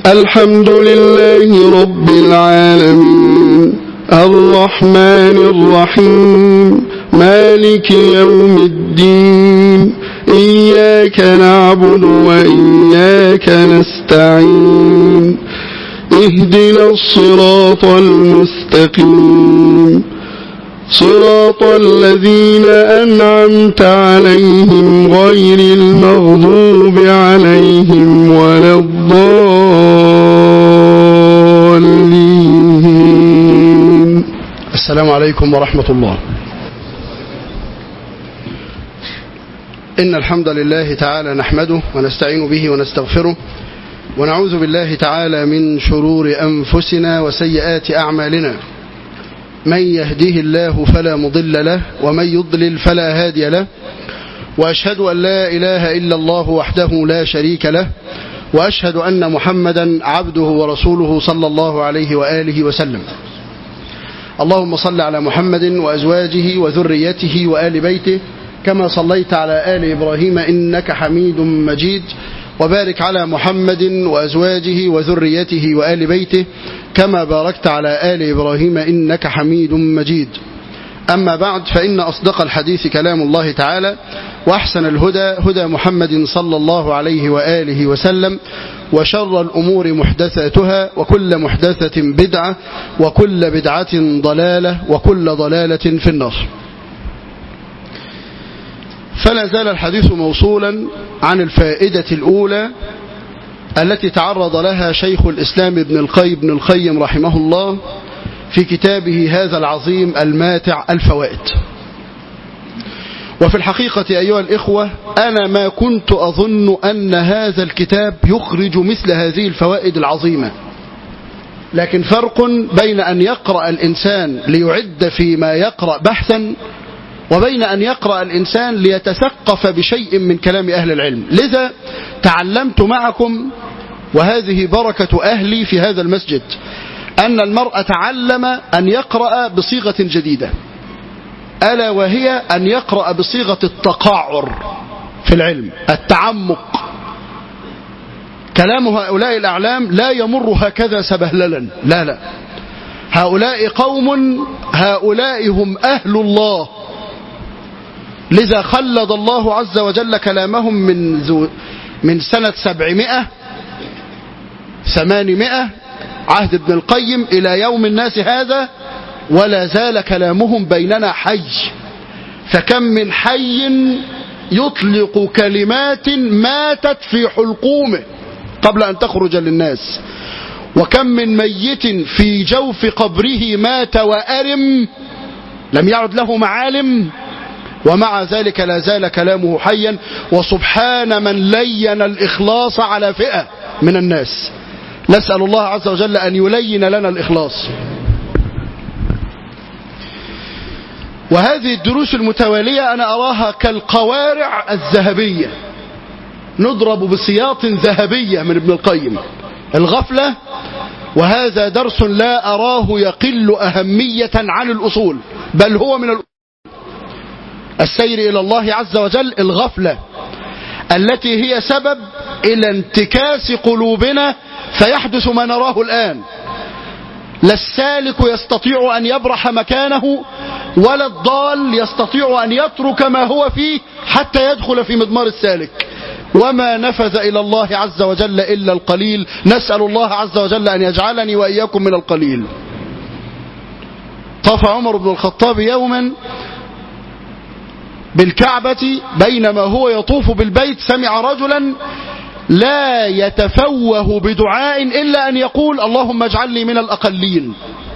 الحمد لله رب العالمين الرحمن الرحيم مالك يوم الدين إياك نعبد وإياك نستعين اهدنا الصراط المستقيم صراط الذين أنعمت عليهم غير المغضوب عليهم ولا الضالين السلام عليكم ورحمة الله إن الحمد لله تعالى نحمده ونستعين به ونستغفره ونعوذ بالله تعالى من شرور أنفسنا وسيئات أعمالنا من يهده الله فلا مضل له ومن يضلل فلا هادي له وأشهد أن لا إله إلا الله وحده لا شريك له وأشهد أن محمدا عبده ورسوله صلى الله عليه وآله وسلم اللهم صل على محمد وأزواجه وذريته وآل بيته كما صليت على آل إبراهيم إنك حميد مجيد وبارك على محمد وأزواجه وذريته وآل بيته كما باركت على آل إبراهيم إنك حميد مجيد أما بعد فإن أصدق الحديث كلام الله تعالى وأحسن الهدى هدى محمد صلى الله عليه وآله وسلم وشر الأمور محدثاتها وكل محدثة بدعة وكل بدعة ضلالة وكل ضلالة في النار فلا زال الحديث موصولا عن الفائدة الأولى التي تعرض لها شيخ الإسلام ابن القيم ابن القيم رحمه الله في كتابه هذا العظيم الماتع الفوائد وفي الحقيقة أيها الإخوة أنا ما كنت أظن أن هذا الكتاب يخرج مثل هذه الفوائد العظيمة لكن فرق بين أن يقرأ الإنسان ليعد فيما يقرأ بحثا وبين أن يقرأ الإنسان ليتثقف بشيء من كلام أهل العلم لذا تعلمت معكم وهذه بركة أهلي في هذا المسجد أن المرء تعلم أن يقرأ بصيغة جديدة ألا وهي أن يقرأ بصيغة التقعر في العلم التعمق كلام هؤلاء الأعلام لا يمر هكذا سبهللا لا لا هؤلاء قوم هؤلاء هم أهل الله لذا خلد الله عز وجل كلامهم من من سنة سبعمائة ثمانمائة عهد ابن القيم إلى يوم الناس هذا ولا زال كلامهم بيننا حي فكم من حي يطلق كلمات ماتت في حلقومه قبل أن تخرج للناس وكم من ميت في جوف قبره مات وأرم لم يعد له معالم ومع ذلك لا زال كلامه حيا وسبحان من لين الإخلاص على فئة من الناس نسأل الله عز وجل أن يلين لنا الإخلاص وهذه الدروس المتوالية أنا أراها كالقوارع الذهبية نضرب بسياط ذهبية من ابن القيم الغفلة وهذا درس لا أراه يقل أهمية عن الأصول بل هو من الأصول السير إلى الله عز وجل الغفلة التي هي سبب إلى انتكاس قلوبنا فيحدث ما نراه الآن لا السالك يستطيع أن يبرح مكانه ولا الضال يستطيع أن يترك ما هو فيه حتى يدخل في مضمار السالك وما نفذ إلى الله عز وجل إلا القليل نسأل الله عز وجل أن يجعلني وإياكم من القليل طاف عمر بن الخطاب يوما بالكعبة بينما هو يطوف بالبيت سمع رجلا لا يتفوه بدعاء إلا أن يقول اللهم اجعلني من الأقلين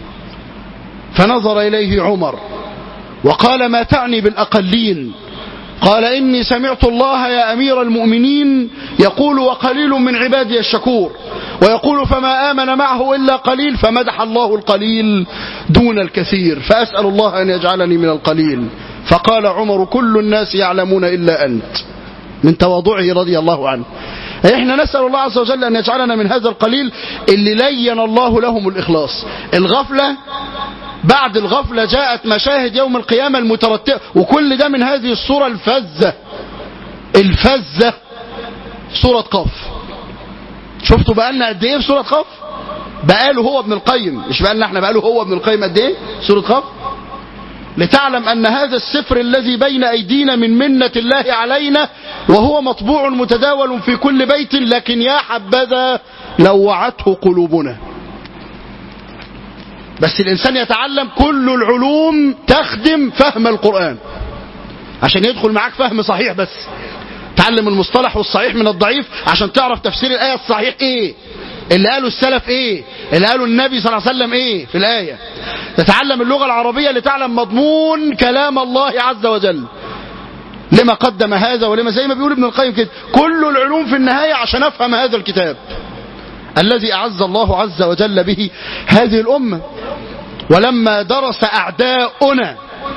فنظر إليه عمر وقال ما تعني بالأقلين قال إني سمعت الله يا أمير المؤمنين يقول وقليل من عبادي الشكور ويقول فما آمن معه إلا قليل فمدح الله القليل دون الكثير فأسأل الله أن يجعلني من القليل فقال عمر كل الناس يعلمون إلا أنت من تواضعه رضي الله عنه احنا نسأل الله عز وجل أن يجعلنا من هذا القليل اللي لين الله لهم الإخلاص الغفلة بعد الغفلة جاءت مشاهد يوم القيامة المترتبة وكل ده من هذه الصورة الفزة الفزة صورة قاف شفتوا بقالنا قد ايه في سوره قاف بقاله هو ابن القيم مش بقالنا احنا بقاله هو ابن القيم قد ايه سوره قاف لتعلم أن هذا السفر الذي بين أيدينا من منة الله علينا وهو مطبوع متداول في كل بيت لكن يا حبذا لوعته قلوبنا بس الإنسان يتعلم كل العلوم تخدم فهم القرآن عشان يدخل معاك فهم صحيح بس تعلم المصطلح والصحيح من الضعيف عشان تعرف تفسير الآية الصحيح ايه اللي قاله السلف ايه اللي قاله النبي صلى الله عليه وسلم ايه في الآية تتعلم اللغة العربية لتعلم مضمون كلام الله عز وجل لما قدم هذا ولما زي ما بيقول ابن القيم كده كل العلوم في النهاية عشان افهم هذا الكتاب الذي أعز الله عز وجل به هذه الأمة ولما درس أعداؤنا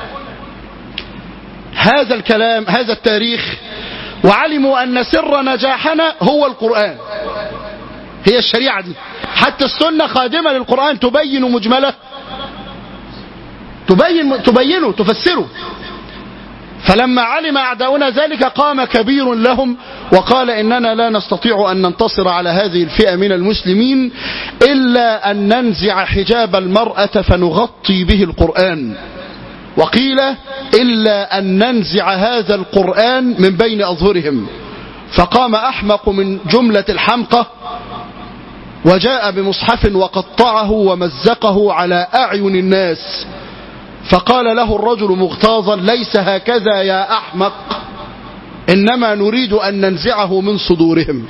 هذا الكلام هذا التاريخ وعلموا أن سر نجاحنا هو القرآن هي الشريعة دي حتى السنة خادمة للقرآن تبين مجمله تبين تبينه تفسره فلما علم أعداؤنا ذلك قام كبير لهم وقال إننا لا نستطيع أن ننتصر على هذه الفئة من المسلمين إلا أن ننزع حجاب المرأة فنغطي به القرآن وقيل إلا أن ننزع هذا القرآن من بين أظهرهم فقام أحمق من جملة الحمقى وجاء بمصحف وقطعه ومزقه على أعين الناس فقال له الرجل مغتاظا ليس هكذا يا أحمق إنما نريد أن ننزعه من صدورهم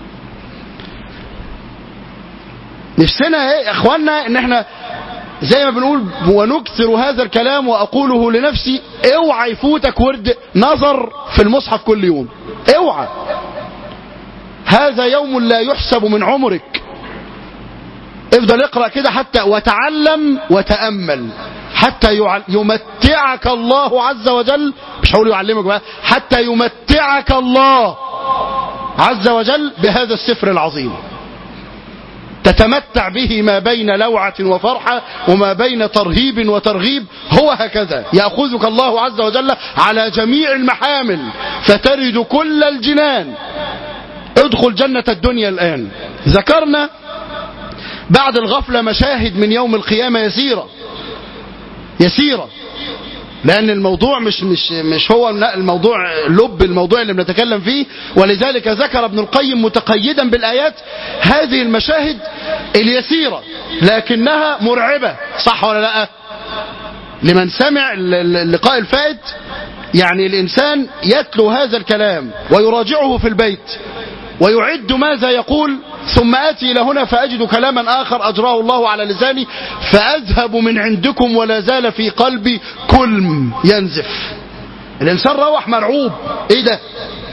نفسنا ايه يا اخوانا ان احنا زي ما بنقول ونكثر هذا الكلام واقوله لنفسي اوعى يفوتك ورد نظر في المصحف كل يوم اوعى هذا يوم لا يحسب من عمرك افضل اقرأ كده حتى وتعلم وتأمل حتى يمتعك الله عز وجل مش هقول يعلمك بقى حتى يمتعك الله عز وجل بهذا السفر العظيم تتمتع به ما بين لوعة وفرحة وما بين ترهيب وترغيب هو هكذا يأخذك الله عز وجل على جميع المحامل فترد كل الجنان ادخل جنة الدنيا الآن ذكرنا بعد الغفلة مشاهد من يوم القيامة يسيرة يسيرة لأن الموضوع مش مش مش هو الموضوع لب الموضوع اللي بنتكلم فيه ولذلك ذكر ابن القيم متقيدا بالآيات هذه المشاهد اليسيرة لكنها مرعبة صح ولا لا لمن سمع اللقاء الفائت يعني الإنسان يتلو هذا الكلام ويراجعه في البيت ويعد ماذا يقول ثم آتي إلى هنا فأجد كلاما آخر أجراه الله على لساني فأذهب من عندكم ولا زال في قلبي كلم ينزف الإنسان روح مرعوب إيه ده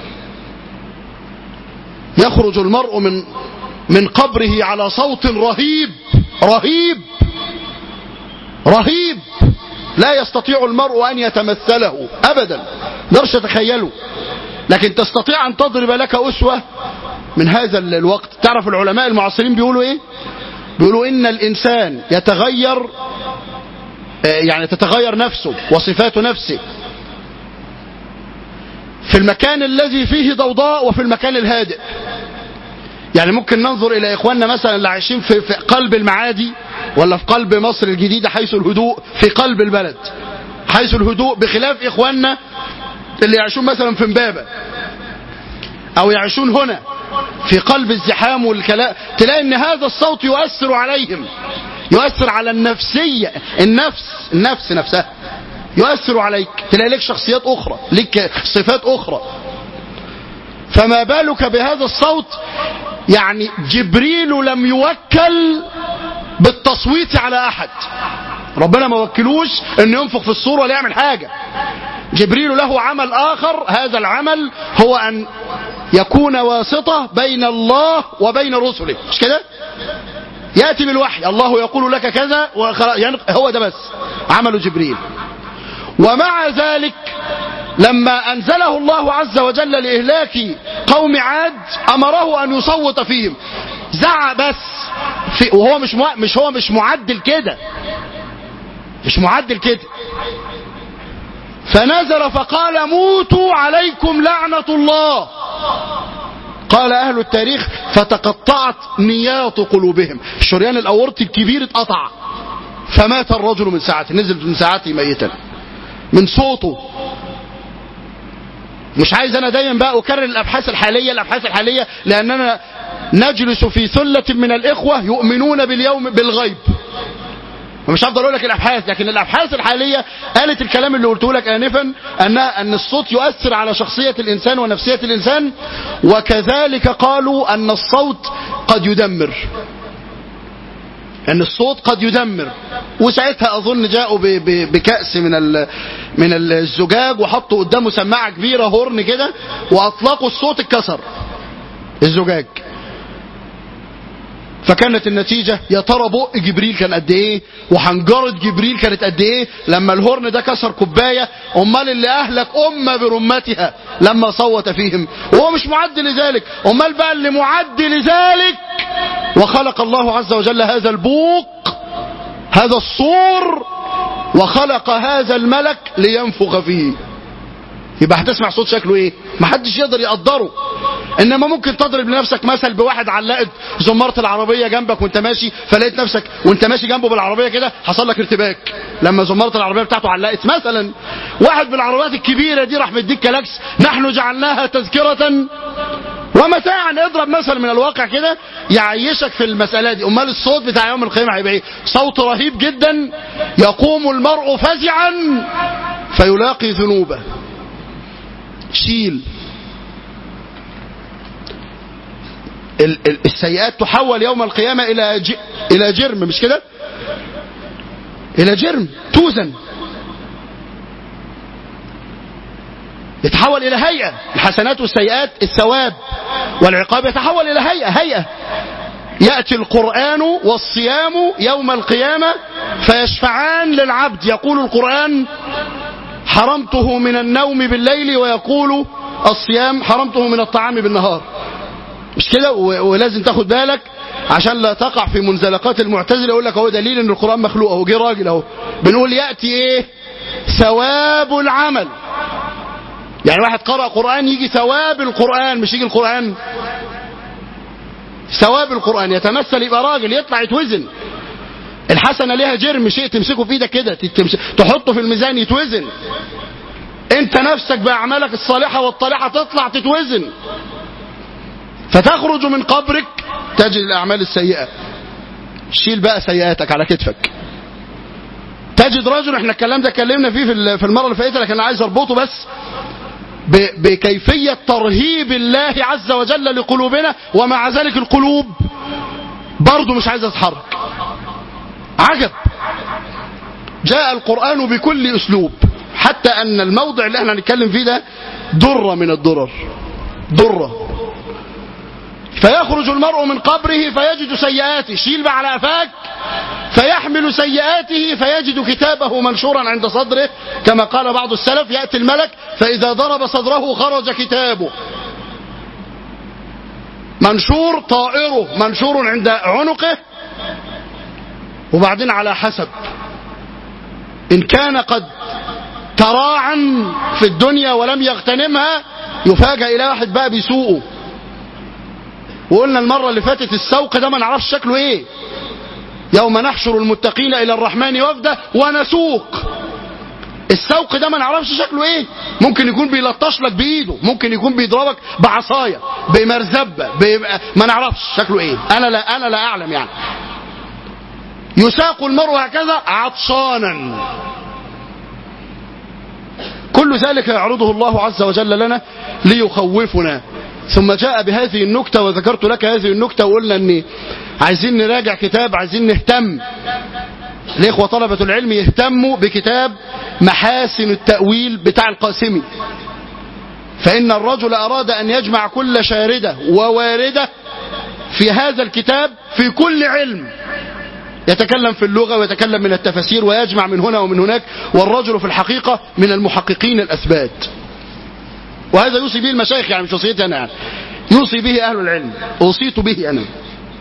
يخرج المرء من من قبره على صوت رهيب رهيب رهيب لا يستطيع المرء أن يتمثله أبدا نرش تخيله لكن تستطيع أن تضرب لك أسوة من هذا الوقت تعرف العلماء المعاصرين بيقولوا ايه بيقولوا ان الانسان يتغير يعني تتغير نفسه وصفات نفسه في المكان الذي فيه ضوضاء وفي المكان الهادئ يعني ممكن ننظر الى اخواننا مثلا اللي عايشين في, في قلب المعادي ولا في قلب مصر الجديدة حيث الهدوء في قلب البلد حيث الهدوء بخلاف اخواننا اللي يعيشون مثلا في امبابة او يعيشون هنا في قلب الزحام والكلام تلاقي ان هذا الصوت يؤثر عليهم يؤثر على النفسية النفس النفس نفسها يؤثر عليك تلاقي لك شخصيات اخرى لك صفات اخرى فما بالك بهذا الصوت يعني جبريل لم يوكل بالتصويت على احد ربنا ما وكلوش ان ينفخ في الصور ولا يعمل حاجة جبريل له عمل اخر هذا العمل هو ان يكون واسطة بين الله وبين رسله مش كده يأتي بالوحي الله يقول لك كذا هو ده بس عمل جبريل ومع ذلك لما أنزله الله عز وجل لإهلاك قوم عاد أمره أن يصوت فيهم زعق بس في وهو مش مش هو مش معدل كده مش معدل كده فنزل فقال موتوا عليكم لعنة الله قال أهل التاريخ فتقطعت نياط قلوبهم الشريان الأورطي الكبير اتقطع فمات الرجل من ساعته نزل من ساعته ميتا من صوته مش عايز انا دايما بقى اكرر الابحاث الحاليه الابحاث الحاليه لاننا نجلس في ثله من الاخوه يؤمنون باليوم بالغيب ومش هفضل اقول لك الابحاث لكن الابحاث الحاليه قالت الكلام اللي قلته لك انفا ان ان الصوت يؤثر على شخصيه الانسان ونفسيه الانسان وكذلك قالوا ان الصوت قد يدمر ان الصوت قد يدمر وساعتها اظن جاءوا ب- ب- بكاس من ال- من الزجاج وحطوا قدامه سماعه كبيره هورن كده واطلقوا الصوت اتكسر الزجاج فكانت النتيجة يا ترى بق جبريل كان قد ايه وحنجرة جبريل كانت قد ايه لما الهرن ده كسر كوباية امال اللي اهلك امة برمتها لما صوت فيهم وهو مش معد لذلك امال بقى اللي معد لذلك وخلق الله عز وجل هذا البوق هذا الصور وخلق هذا الملك لينفخ فيه يبقى هتسمع صوت شكله ايه ما حدش يقدر يقدره انما ممكن تضرب لنفسك مثل بواحد علقت زمارة العربية جنبك وانت ماشي فلقيت نفسك وانت ماشي جنبه بالعربية كده حصل لك ارتباك لما زمارة العربية بتاعته علقت مثلا واحد بالعربيات الكبيرة دي راح مديك كلاكس نحن جعلناها تذكرة ومتاعا اضرب مثل من الواقع كده يعيشك في المسألة دي امال الصوت بتاع يوم القيامة هيبقى ايه صوت رهيب جدا يقوم المرء فزعا فيلاقي ذنوبه شيل ال- ال- السيئات تحول يوم القيامة إلى ج... إلى جرم مش كده؟ إلى جرم توزن يتحول إلى هيئة الحسنات والسيئات الثواب والعقاب يتحول إلى هيئة هيئة يأتي القرآن والصيام يوم القيامة فيشفعان للعبد يقول القرآن حرمته من النوم بالليل ويقول الصيام حرمته من الطعام بالنهار مش كده و- ولازم تاخد بالك عشان لا تقع في منزلقات المعتزله يقول لك هو دليل ان القران مخلوق اهو جه راجل اهو بنقول ياتي ايه ثواب العمل يعني واحد قرأ قرآن يجي ثواب القرآن مش يجي القرآن ثواب القرآن يتمثل يبقى راجل يطلع يتوزن الحسنة ليها جرم شيء تمسكه في ايدك كده تتمس- تحطه في الميزان يتوزن انت نفسك بأعمالك الصالحة والطالحة تطلع تتوزن فتخرج من قبرك تجد الأعمال السيئة شيل بقى سيئاتك على كتفك تجد رجل احنا الكلام ده اتكلمنا فيه في ال- في المرة اللي فاتت لكن انا عايز اربطه بس ب- بكيفية ترهيب الله عز وجل لقلوبنا ومع ذلك القلوب برضه مش عايزة تتحرك عجب جاء القرآن بكل أسلوب حتى أن الموضع اللي احنا هنتكلم فيه ده درة من الدرر درة فيخرج المرء من قبره فيجد سيئاته شيل بقى على قفاك فيحمل سيئاته فيجد كتابه منشورا عند صدره كما قال بعض السلف يأتي الملك فإذا ضرب صدره خرج كتابه منشور طائره منشور عند عنقه وبعدين على حسب إن كان قد تراعا في الدنيا ولم يغتنمها يفاجأ إلى واحد بقى بيسوقه وقلنا المرة اللي فاتت السوق ده ما نعرفش شكله ايه يوم نحشر المتقين الى الرحمن وفدا ونسوق السوق ده ما نعرفش شكله ايه ممكن يكون بيلطش لك بايده ممكن يكون بيضربك بعصايه بمرزبه ب... ما نعرفش شكله ايه انا لا انا لا اعلم يعني يساق المرء هكذا عطشانا كل ذلك يعرضه الله عز وجل لنا ليخوفنا ثم جاء بهذه النكتة وذكرت لك هذه النكتة وقلنا ان عايزين نراجع كتاب عايزين نهتم الإخوة طلبة العلم يهتموا بكتاب محاسن التأويل بتاع القاسمي فإن الرجل أراد أن يجمع كل شاردة وواردة في هذا الكتاب في كل علم يتكلم في اللغة ويتكلم من التفاسير ويجمع من هنا ومن هناك والرجل في الحقيقة من المحققين الأثبات وهذا يوصي به المشايخ يعني مش وصيتي أنا يعني يوصي به أهل العلم أوصيت به أنا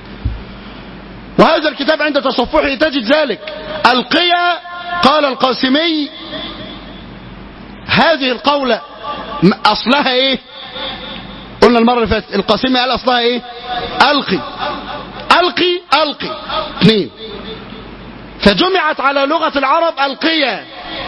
وهذا الكتاب عند تصفحه تجد ذلك القيا قال القاسمي هذه القولة م- أصلها إيه قلنا المرة اللي فاتت القاسمي قال أصلها إيه ألقي ألقي ألقي اثنين فجمعت على لغة العرب ألقية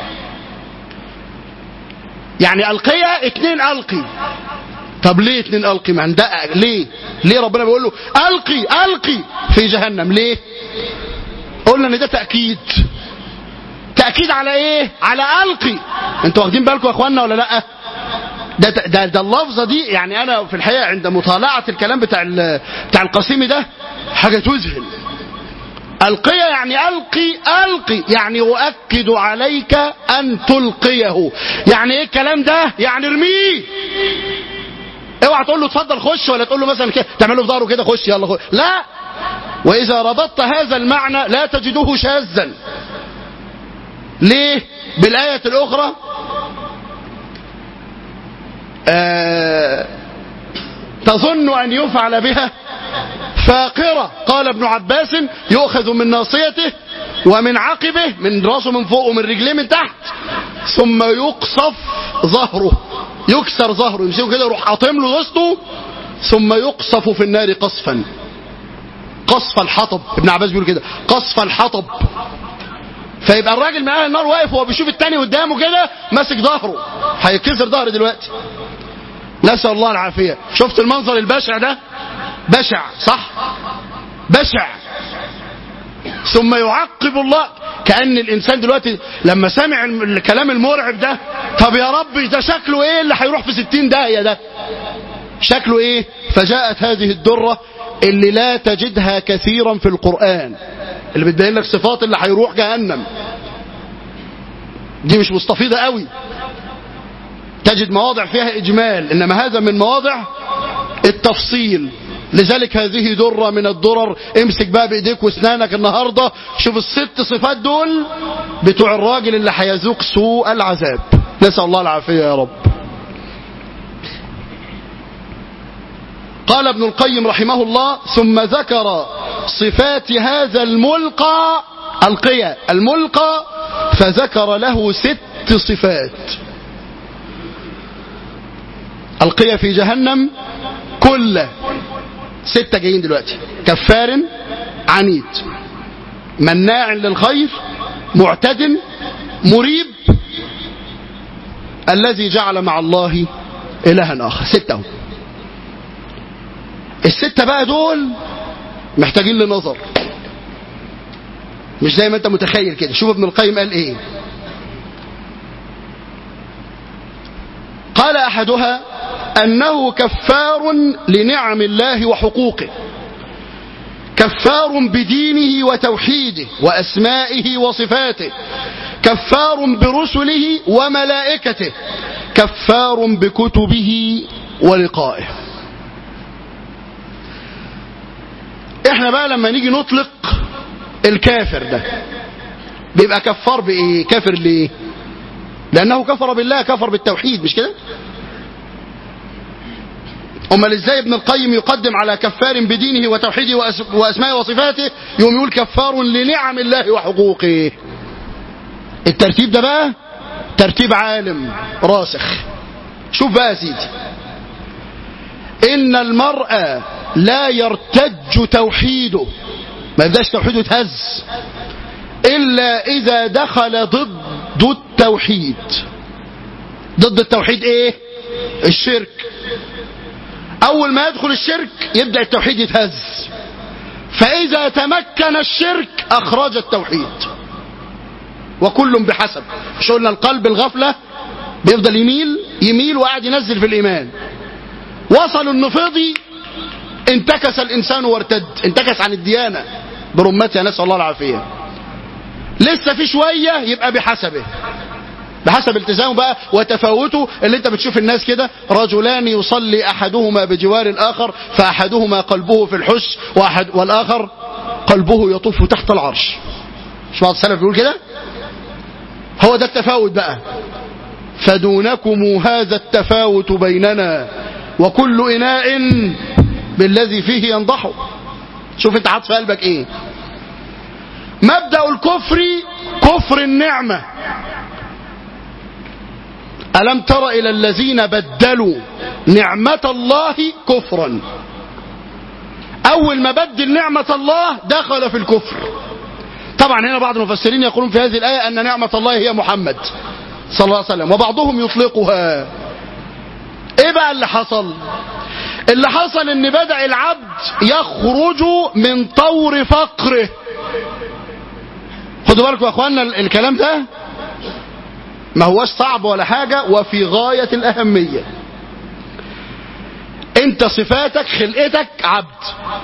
يعني ألقية اتنين ألقي طب ليه اتنين ألقي ما ندقق ليه ليه ربنا بيقول له ألقي ألقي في جهنم ليه قلنا ان ده تأكيد تأكيد على ايه على ألقي انتوا واخدين بالكم يا اخوانا ولا لا ده, ده, ده اللفظة دي يعني انا في الحقيقة عند مطالعة الكلام بتاع بتاع القاسمي ده حاجة تذهل ألقية يعني ألقي ألقي يعني أؤكد عليك أن تلقيه يعني إيه الكلام ده يعني ارميه اوعى تقول له اتفضل خش ولا تقول له مثلا كده تعمل له في ظهره كده خش يلا خش لا وإذا ربطت هذا المعنى لا تجده شاذا ليه بالآية الأخرى آه تظن أن يفعل بها فاقرة قال ابن عباس يؤخذ من ناصيته ومن عقبه من راسه من فوق ومن رجليه من تحت ثم يقصف ظهره يكسر ظهره يمسكه كده يروح حاطم له وسطه ثم يقصف في النار قصفا قصف الحطب ابن عباس بيقول كده قصف الحطب فيبقى الراجل من اهل النار واقف وهو بيشوف التاني قدامه كده ماسك ظهره هيتكسر ظهره دلوقتي نسأل الله العافية شفت المنظر البشع ده بشع صح بشع ثم يعقب الله كأن الإنسان دلوقتي لما سمع الكلام المرعب ده طب يا ربي ده شكله ايه اللي هيروح في ستين داهية ده شكله ايه فجاءت هذه الدرة اللي لا تجدها كثيرا في القرآن اللي بتبين لك صفات اللي هيروح جهنم دي مش مستفيضة قوي تجد مواضع فيها إجمال إنما هذا من مواضع التفصيل لذلك هذه درة من الدرر امسك بقى بإيديك واسنانك النهاردة شوف الست صفات دول بتوع الراجل اللي هيذوق سوء العذاب نسأل الله العافية يا رب قال ابن القيم رحمه الله ثم ذكر صفات هذا الملقى القيا الملقى فذكر له ست صفات القيا في جهنم كل ستة جايين دلوقتي كفار عنيد مناع للخير معتد مريب الذي جعل مع الله إلها آخر ستة هم. الستة بقى دول محتاجين لنظر مش زي ما انت متخيل كده شوف ابن القيم قال ايه قال احدها انه كفار لنعم الله وحقوقه كفار بدينه وتوحيده واسمائه وصفاته كفار برسله وملائكته كفار بكتبه ولقائه احنا بقى لما نيجي نطلق الكافر ده بيبقى كفار بايه كافر ليه لانه كفر بالله كفر بالتوحيد مش كده امال ازاي ابن القيم يقدم على كفار بدينه وتوحيده واسمائه وصفاته يوم يقول كفار لنعم الله وحقوقه الترتيب ده بقى ترتيب عالم راسخ شوف بقى يا سيدي ان المرأة لا يرتج توحيده ما يبداش توحيده يتهز الا اذا دخل ضد التوحيد ضد التوحيد ايه الشرك اول ما يدخل الشرك يبدا التوحيد يتهز فاذا تمكن الشرك اخرج التوحيد وكل بحسب مش قلنا القلب الغفله بيفضل يميل يميل وقاعد ينزل في الايمان وصلوا انه فضي انتكس الانسان وارتد انتكس عن الديانه برمتها نسال الله العافيه لسه في شويه يبقى بحسبه بحسب التزامه بقى وتفاوته اللي انت بتشوف الناس كده رجلان يصلي احدهما بجوار الاخر فاحدهما قلبه في الحش واحد والاخر قلبه يطوف تحت العرش مش بعض السلف بيقول كده هو ده التفاوت بقى فدونكم هذا التفاوت بيننا وكل اناء بالذي فيه ينضح شوف انت حاطط في قلبك ايه مبدأ الكفر كفر النعمة ألم تر إلى الذين بدلوا نعمة الله كفرا أول ما بدل نعمة الله دخل في الكفر طبعا هنا بعض المفسرين يقولون في هذه الآية أن نعمة الله هي محمد صلى الله عليه وسلم وبعضهم يطلقها ايه بقى اللي حصل اللي حصل ان بدأ العبد يخرج من طور فقره خدوا بالكم يا اخوانا الكلام ده ما هوش صعب ولا حاجة وفي غاية الأهمية انت صفاتك خلقتك عبد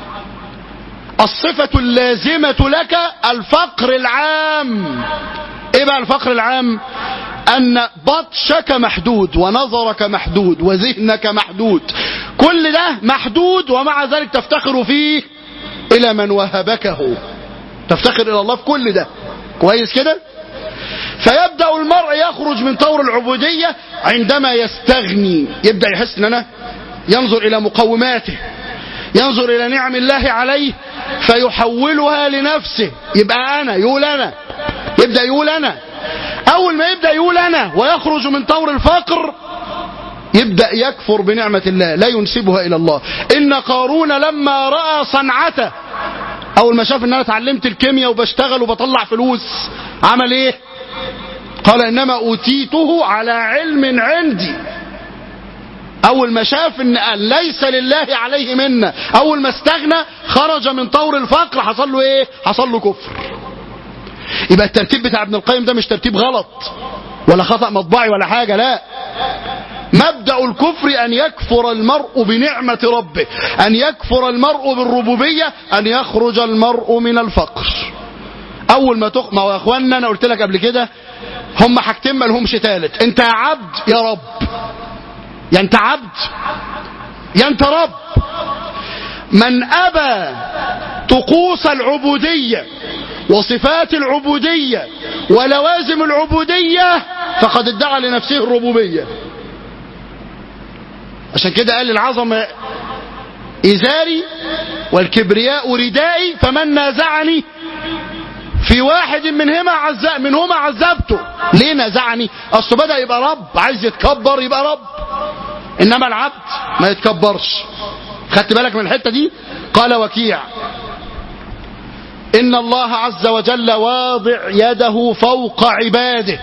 الصفة اللازمة لك الفقر العام ايه بقى الفقر العام ان بطشك محدود ونظرك محدود وذهنك محدود كل ده محدود ومع ذلك تفتخر فيه الى من وهبكه تفتخر الى الله في كل ده كويس كده فيبدأ المرء يخرج من طور العبودية عندما يستغني يبدأ يحس ان انا ينظر الى مقوماته ينظر الى نعم الله عليه فيحولها لنفسه يبقى انا يقول انا يبدأ يقول انا اول ما يبدأ يقول انا ويخرج من طور الفقر يبدأ يكفر بنعمة الله لا ينسبها الى الله ان قارون لما رأى صنعته اول ما شاف ان انا اتعلمت الكيمياء وبشتغل وبطلع فلوس عمل ايه قال انما اوتيته على علم عندي اول ما شاف ان ليس لله عليه منا اول ما استغنى خرج من طور الفقر حصل له ايه حصل له كفر يبقى الترتيب بتاع ابن القيم ده مش ترتيب غلط ولا خطأ مطبعي ولا حاجة لا مبدأ الكفر أن يكفر المرء بنعمة ربه أن يكفر المرء بالربوبية أن يخرج المرء من الفقر أول ما تخ... ما هو يا أخوانا أنا قلت لك قبل كده هم حاجتين ما لهمش تالت أنت يا عبد يا رب يا أنت عبد يا أنت رب من أبى طقوس العبودية وصفات العبودية ولوازم العبودية فقد ادعى لنفسه الربوبية عشان كده قال العظمة إزاري والكبرياء ردائي فمن نازعني في واحد منهما عذاب منهما عذبته ليه نازعني اصله بدا يبقى رب عايز يتكبر يبقى رب انما العبد ما يتكبرش خدت بالك من الحته دي قال وكيع ان الله عز وجل واضع يده فوق عباده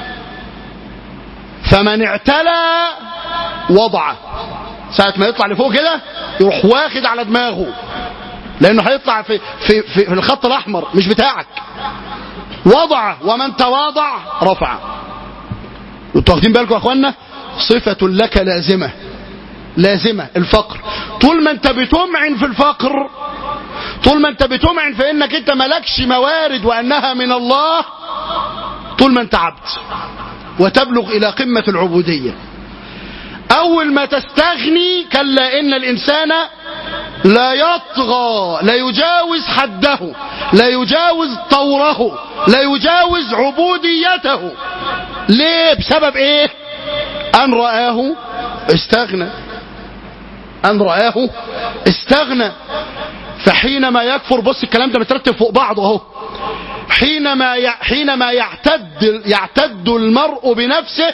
فمن اعتلى وضعه ساعة ما يطلع لفوق كده يروح واخد على دماغه لانه هيطلع في, في, في, في الخط الاحمر مش بتاعك وضع ومن تواضع رفع انتوا واخدين بالكم يا اخوانا صفة لك لازمة لازمة الفقر طول ما انت بتمعن في الفقر طول ما انت بتمعن في انك انت ملكش موارد وانها من الله طول ما انت عبد وتبلغ الى قمة العبودية اول ما تستغني كلا ان الانسان لا يطغى لا يجاوز حده لا يجاوز طوره لا يجاوز عبوديته ليه بسبب ايه ان رآه استغنى ان رآه استغنى فحينما يكفر بص الكلام ده مترتب فوق بعضه اهو حينما ي... حينما يعتد يعتد المرء بنفسه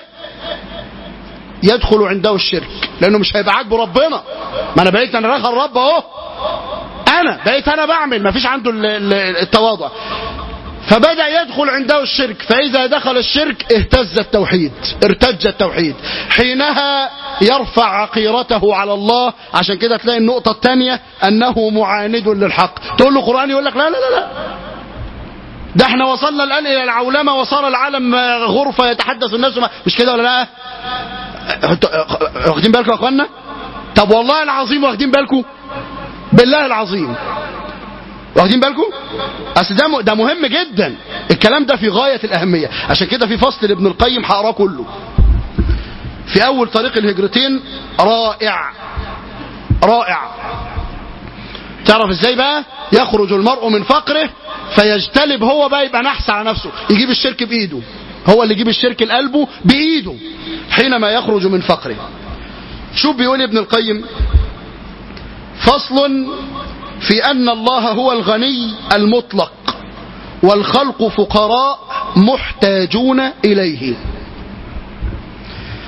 يدخل عنده الشرك لانه مش هيبقى عاجبه ربنا ما انا بقيت انا داخل رب اهو انا بقيت انا بعمل ما فيش عنده التواضع فبدأ يدخل عنده الشرك فإذا دخل الشرك اهتز التوحيد ارتج التوحيد حينها يرفع عقيرته على الله عشان كده تلاقي النقطة الثانية أنه معاند للحق تقول له قرآن يقول لك لا لا لا لا ده احنا وصلنا الآن إلى العولمة وصار العالم غرفة يتحدث الناس مش كده ولا لا واخدين بالكم يا اخوانا طب والله العظيم واخدين بالكم بالله العظيم واخدين بالكم اصل ده ده مهم جدا الكلام ده في غايه الاهميه عشان كده في فصل لابن القيم هقراه كله في اول طريق الهجرتين رائع رائع تعرف ازاي بقى يخرج المرء من فقره فيجتلب هو بقى يبقى نحس على نفسه يجيب الشرك بايده هو اللي يجيب الشرك لقلبه بايده حينما يخرج من فقره شوف بيقول ابن القيم فصل في أن الله هو الغني المطلق والخلق فقراء محتاجون إليه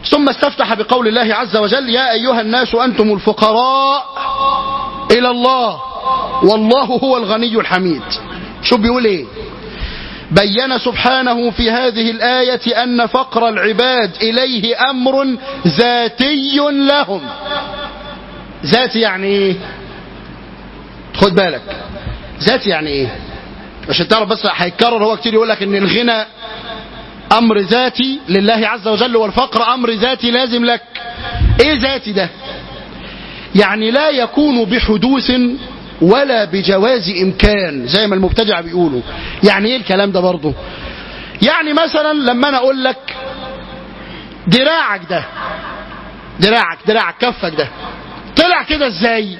ثم استفتح بقول الله عز وجل يا أيها الناس أنتم الفقراء إلى الله والله هو الغني الحميد شو بيقول ايه بين سبحانه في هذه الآية أن فقر العباد إليه أمر ذاتي لهم ذاتي يعني ايه خد بالك ذاتي يعني ايه عشان تعرف بس هيتكرر هو كتير يقول لك ان الغنى امر ذاتي لله عز وجل والفقر امر ذاتي لازم لك ايه ذاتي ده يعني لا يكون بحدوث ولا بجواز امكان زي ما المبتدع بيقولوا يعني ايه الكلام ده برضه يعني مثلا لما انا اقول لك دراعك ده دراعك دراعك كفك ده طلع كده ازاي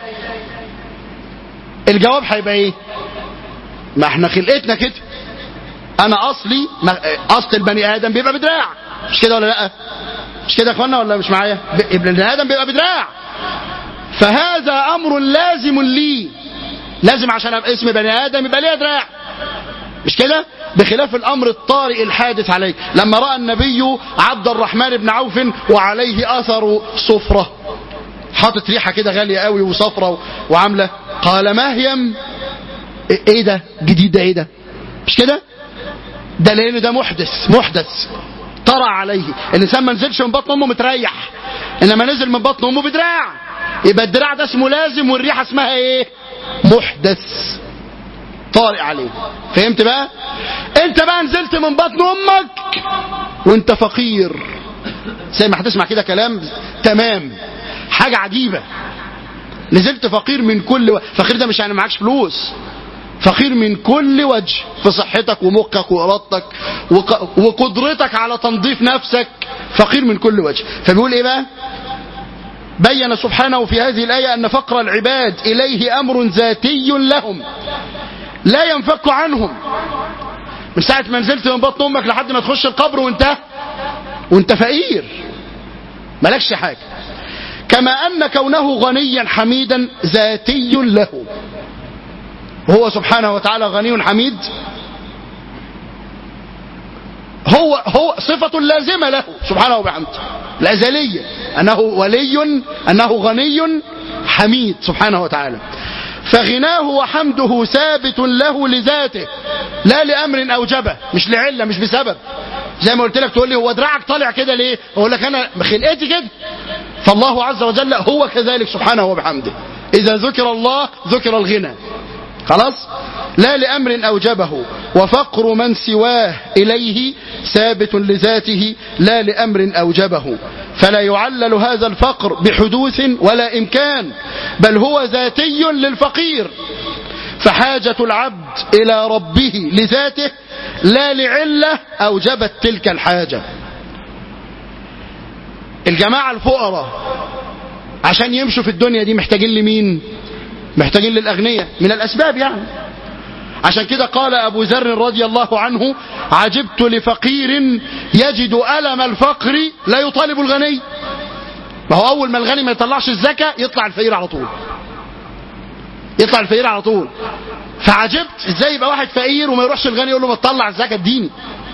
الجواب هيبقى ايه ما احنا خلقتنا كده انا اصلي اصل البني ادم بيبقى بدراع مش كده ولا لا مش كده يا اخوانا ولا مش معايا ابن ادم بيبقى بدراع فهذا امر لازم لي لازم عشان ابقى اسم بني ادم يبقى ليا دراع مش كده بخلاف الامر الطارئ الحادث عليه لما راى النبي عبد الرحمن بن عوف وعليه اثر صفره حاطط ريحه كده غاليه قوي وصفرة وعامله قال مهيم ايه ده جديد ده ايه ده مش كده ده لان ده محدث محدث طرأ عليه الانسان ما نزلش من بطن امه متريح انما نزل من بطن امه بدراع يبقى الدراع ده اسمه لازم والريحه اسمها ايه محدث طارئ عليه فهمت بقى انت بقى نزلت من بطن امك وانت فقير زي ما هتسمع كده كلام تمام حاجه عجيبه نزلت فقير من كل و... فقير ده مش يعني معكش فلوس فقير من كل وجه في صحتك ومخك وارادتك وق... وقدرتك على تنظيف نفسك فقير من كل وجه فبيقول ايه بقى بين سبحانه في هذه الآية أن فقر العباد إليه أمر ذاتي لهم لا ينفك عنهم من ساعة ما نزلت من بطن أمك لحد ما تخش القبر وانت وانت فقير مالكش حاجة كما أن كونه غنيا حميدا ذاتي له هو سبحانه وتعالى غني حميد هو هو صفة لازمة له سبحانه وبحمده الأزلية أنه ولي أنه غني حميد سبحانه وتعالى فغناه وحمده ثابت له لذاته لا لأمر أوجبه مش لعلة مش بسبب زي ما قلت لك تقول لي هو دراعك طالع كده ليه أقول لك أنا خلقتي كده فالله عز وجل هو كذلك سبحانه وبحمده إذا ذكر الله ذكر الغنى خلاص لا لأمر أوجبه وفقر من سواه إليه ثابت لذاته لا لأمر أوجبه فلا يعلل هذا الفقر بحدوث ولا إمكان بل هو ذاتي للفقير فحاجة العبد إلى ربه لذاته لا لعلة أوجبت تلك الحاجة الجماعة الفقراء عشان يمشوا في الدنيا دي محتاجين لمين محتاجين للأغنياء من الأسباب يعني عشان كده قال أبو ذر رضي الله عنه عجبت لفقير يجد ألم الفقر لا يطالب الغني ما هو أول ما الغني ما يطلعش الزكاة يطلع الفقير على طول يطلع الفقير على طول فعجبت ازاي يبقى واحد فقير وما يروحش الغني يقول له ما تطلع الزكاة اديني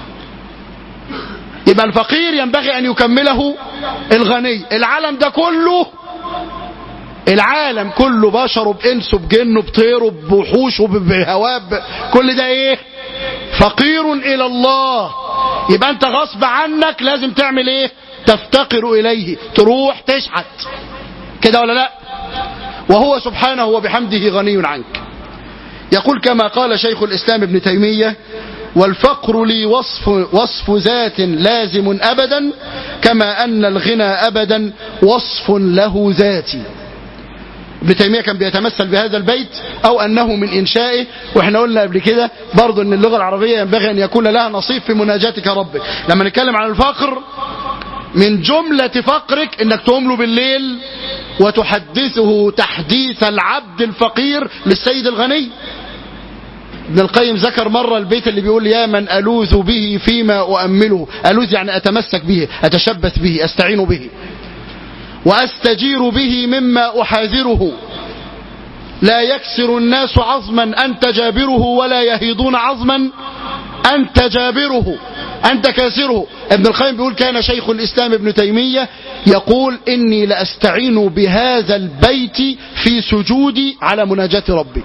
يبقى الفقير ينبغي أن يكمله الغني العالم ده كله العالم كله بشره بإنسه بجنه بطيره بوحوشه بهواب كل ده ايه فقير إلى الله يبقى انت غصب عنك لازم تعمل ايه تفتقر إليه تروح تشحت كده ولا لا وهو سبحانه وبحمده غني عنك يقول كما قال شيخ الإسلام ابن تيمية والفقر لي وصف, وصف ذات لازم أبدا كما أن الغنى أبدا وصف له ذاتي ابن تيمية كان بيتمثل بهذا البيت أو أنه من إنشائه وإحنا قلنا قبل كده برضو أن اللغة العربية ينبغي أن يكون لها نصيب في مناجاتك ربك لما نتكلم عن الفقر من جملة فقرك أنك تقوم له بالليل وتحدثه تحديث العبد الفقير للسيد الغني ابن القيم ذكر مرة البيت اللي بيقول يا من ألوذ به فيما أؤمله ألوذ يعني أتمسك به أتشبث به أستعين به وأستجير به مما أحاذره لا يكسر الناس عظما أنت جابره ولا يهيضون عظما أنت جابره أنت كاسره ابن القيم بيقول كان شيخ الإسلام ابن تيمية يقول إني لأستعين بهذا البيت في سجودي على مناجاة ربي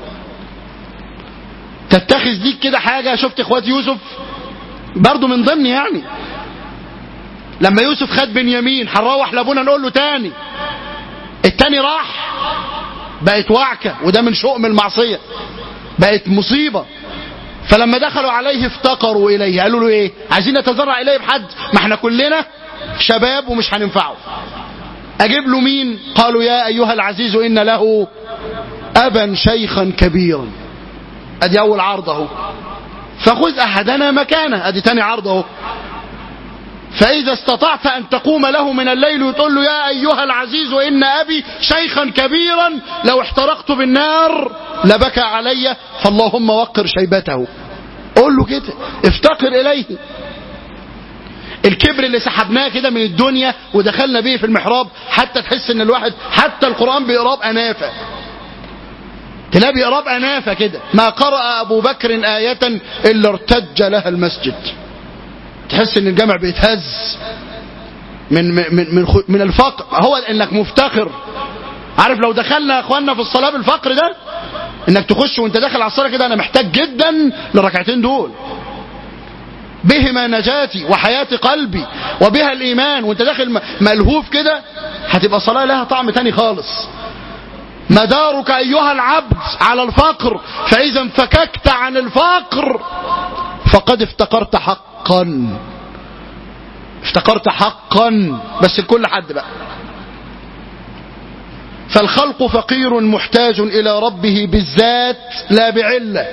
تتخذ ليك كده حاجة شفت اخوات يوسف برضو من ضمن يعني لما يوسف خد بنيامين هنروح لابونا نقول له تاني التاني راح بقت وعكة وده من شؤم المعصية بقت مصيبة فلما دخلوا عليه افتقروا إليه قالوا له إيه عايزين نتزرع إليه بحد ما احنا كلنا شباب ومش هننفعه أجيب له مين قالوا يا أيها العزيز إن له أبا شيخا كبيرا أدي أول عرض أهو فخذ أحدنا مكانه أدي تاني عرض أهو فإذا استطعت أن تقوم له من الليل وتقول له يا أيها العزيز إن أبي شيخا كبيرا لو احترقت بالنار لبكى علي فاللهم وقر شيبته قول له كده افتقر إليه الكبر اللي سحبناه كده من الدنيا ودخلنا به في المحراب حتى تحس ان الواحد حتى القرآن بيقراه بأنافة تلاقي بيقراه بأنافة كده ما قرأ أبو بكر آية إلا ارتج لها المسجد تحس ان الجامع بيتهز من من من من الفقر هو انك مفتخر عارف لو دخلنا يا اخواننا في الصلاه بالفقر ده انك تخش وانت داخل على الصلاه كده انا محتاج جدا للركعتين دول بهما نجاتي وحياة قلبي وبها الإيمان وانت داخل ملهوف كده هتبقى صلاة لها طعم تاني خالص مدارك أيها العبد على الفقر فإذا انفككت عن الفقر فقد افتقرت حقا افتقرت حقا بس لكل حد بقى فالخلق فقير محتاج إلى ربه بالذات لا بعلة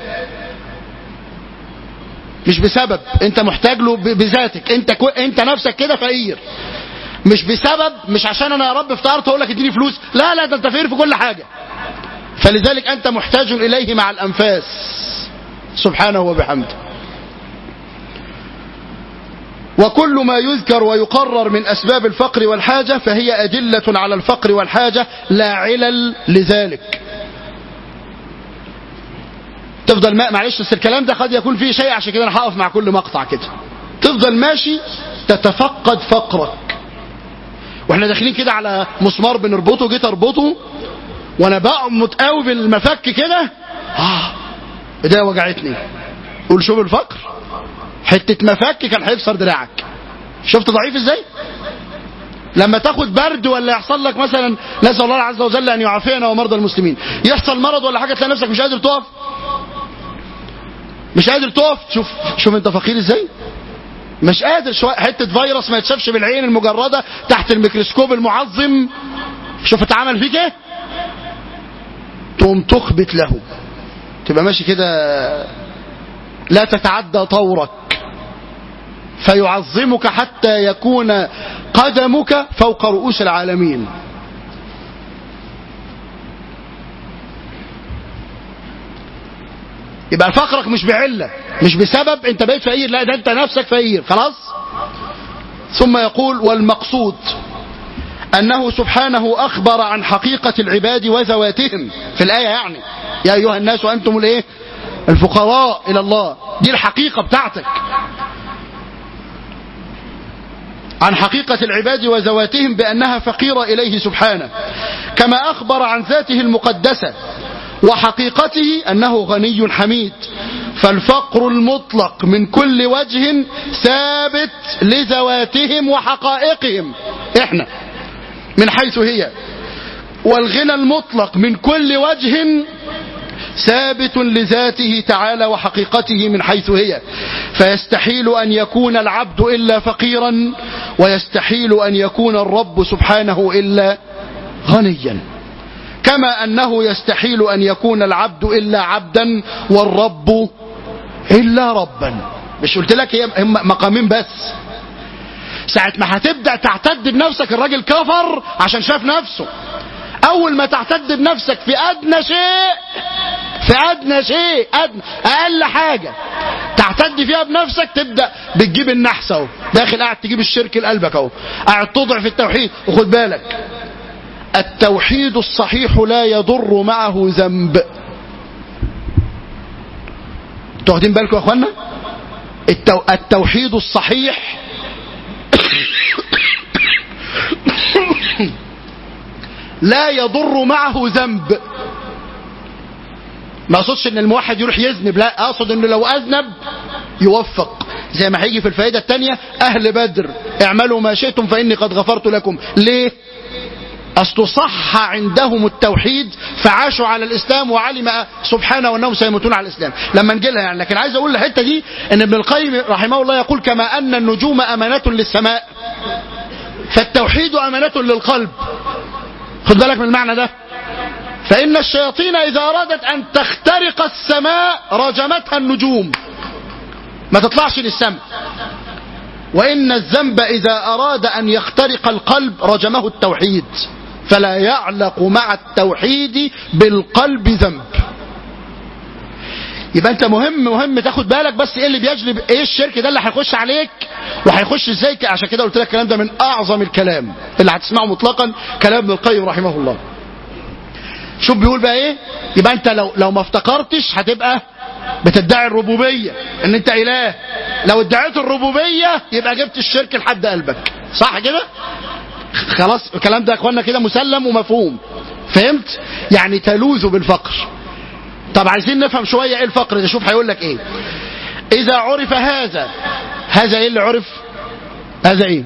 مش بسبب انت محتاج له بذاتك انت كو... انت نفسك كده فقير مش بسبب مش عشان انا يا رب افتقرت اقول لك اديني فلوس لا لا ده انت فقير في كل حاجه فلذلك انت محتاج اليه مع الانفاس سبحانه وبحمده وكل ما يذكر ويقرر من أسباب الفقر والحاجة فهي أدلة على الفقر والحاجة لا علل لذلك تفضل ما معلش بس الكلام ده قد يكون فيه شيء عشان كده انا هقف مع كل مقطع كده تفضل ماشي تتفقد فقرك واحنا داخلين كده على مسمار بنربطه جيت اربطه وانا بقى متقاوي بالمفك كده اه ايديا وجعتني قول شوف الفقر حتة مفك كان هيكسر دراعك شفت ضعيف ازاي لما تاخد برد ولا يحصل لك مثلا نسال الله عز وجل ان يعافينا ومرضى المسلمين يحصل مرض ولا حاجه تلاقي نفسك مش قادر تقف مش قادر تقف شوف شوف انت فقير ازاي مش قادر شوية حته فيروس ما يتشافش بالعين المجرده تحت الميكروسكوب المعظم شوف اتعمل فيك ايه تقوم تخبت له تبقى ماشي كده لا تتعدى طورك فيعظمك حتى يكون قدمك فوق رؤوس العالمين يبقى فقرك مش بعلة مش بسبب انت بقيت فقير لا ده انت نفسك فقير خلاص ثم يقول والمقصود أنه سبحانه أخبر عن حقيقة العباد وذواتهم في الآية يعني يا أيها الناس وأنتم الإيه الفقراء إلى الله دي الحقيقة بتاعتك عن حقيقة العباد وذواتهم بأنها فقيرة إليه سبحانه كما أخبر عن ذاته المقدسة وحقيقته أنه غني حميد فالفقر المطلق من كل وجه ثابت لذواتهم وحقائقهم احنا من حيث هي والغنى المطلق من كل وجه ثابت لذاته تعالى وحقيقته من حيث هي فيستحيل أن يكون العبد إلا فقيرا ويستحيل أن يكون الرب سبحانه إلا غنيا كما أنه يستحيل أن يكون العبد إلا عبدا والرب إلا ربا مش قلت لك هي مقامين بس ساعة ما هتبدأ تعتد بنفسك الراجل كفر عشان شاف نفسه أول ما تعتد بنفسك في أدنى شيء في أدنى شيء أدنى أقل حاجة تعتد فيها بنفسك تبدأ بتجيب النحس أهو داخل قاعد تجيب الشرك لقلبك أهو قاعد تضعف التوحيد وخد بالك التوحيد الصحيح لا يضر معه ذنب انتوا واخدين بالكم يا اخوانا التو التوحيد الصحيح لا يضر معه ذنب ما اقصدش ان الموحد يروح يذنب لا اقصد انه لو اذنب يوفق زي ما هيجي في الفائده الثانيه اهل بدر اعملوا ما شئتم فاني قد غفرت لكم ليه اصل صح عندهم التوحيد فعاشوا على الاسلام وعلم سبحانه وانهم سيموتون على الاسلام لما نجي لها يعني لكن عايز اقول الحته دي ان ابن القيم رحمه الله يقول كما ان النجوم امانه للسماء فالتوحيد امانه للقلب خد بالك من المعنى ده فإن الشياطين إذا أرادت أن تخترق السماء رجمتها النجوم ما تطلعش للسماء وإن الذنب إذا أراد أن يخترق القلب رجمه التوحيد فلا يعلق مع التوحيد بالقلب ذنب يبقى انت مهم مهم تاخد بالك بس ايه اللي بيجلب ايه الشرك ده اللي هيخش عليك وهيخش ازاي عشان كده قلت لك الكلام ده من اعظم الكلام اللي هتسمعه مطلقا كلام ابن القيم رحمه الله شوف بيقول بقى ايه يبقى انت لو لو ما افتكرتش هتبقى بتدعي الربوبيه ان انت اله لو ادعيت الربوبيه يبقى جبت الشرك لحد قلبك صح كده خلاص الكلام ده يا اخوانا كده مسلم ومفهوم فهمت يعني تلوذ بالفقر طب عايزين نفهم شويه ايه الفقر ده شوف هيقول لك ايه اذا عرف هذا هذا ايه اللي عرف هذا ايه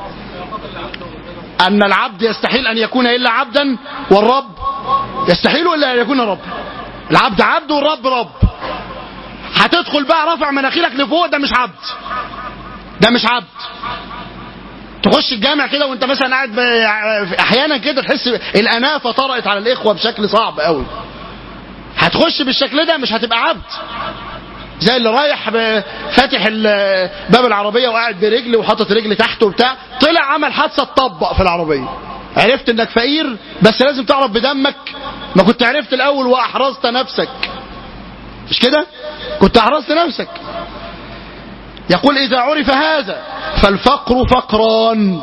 ان العبد يستحيل ان يكون الا عبدا والرب يستحيل الا ان يكون رب العبد عبد والرب رب هتدخل بقى رفع مناخيرك لفوق ده مش عبد ده مش عبد تخش الجامع كده وانت مثلا قاعد احيانا كده تحس الانافه طرقت على الاخوه بشكل صعب قوي هتخش بالشكل ده مش هتبقى عبد زي اللي رايح فاتح باب العربيه وقاعد برجل وحاطط رجل تحته وبتاع طلع عمل حادثه اتطبق في العربيه عرفت انك فقير بس لازم تعرف بدمك ما كنت عرفت الاول واحرزت نفسك مش كده كنت احرزت نفسك يقول اذا عرف هذا فالفقر فقران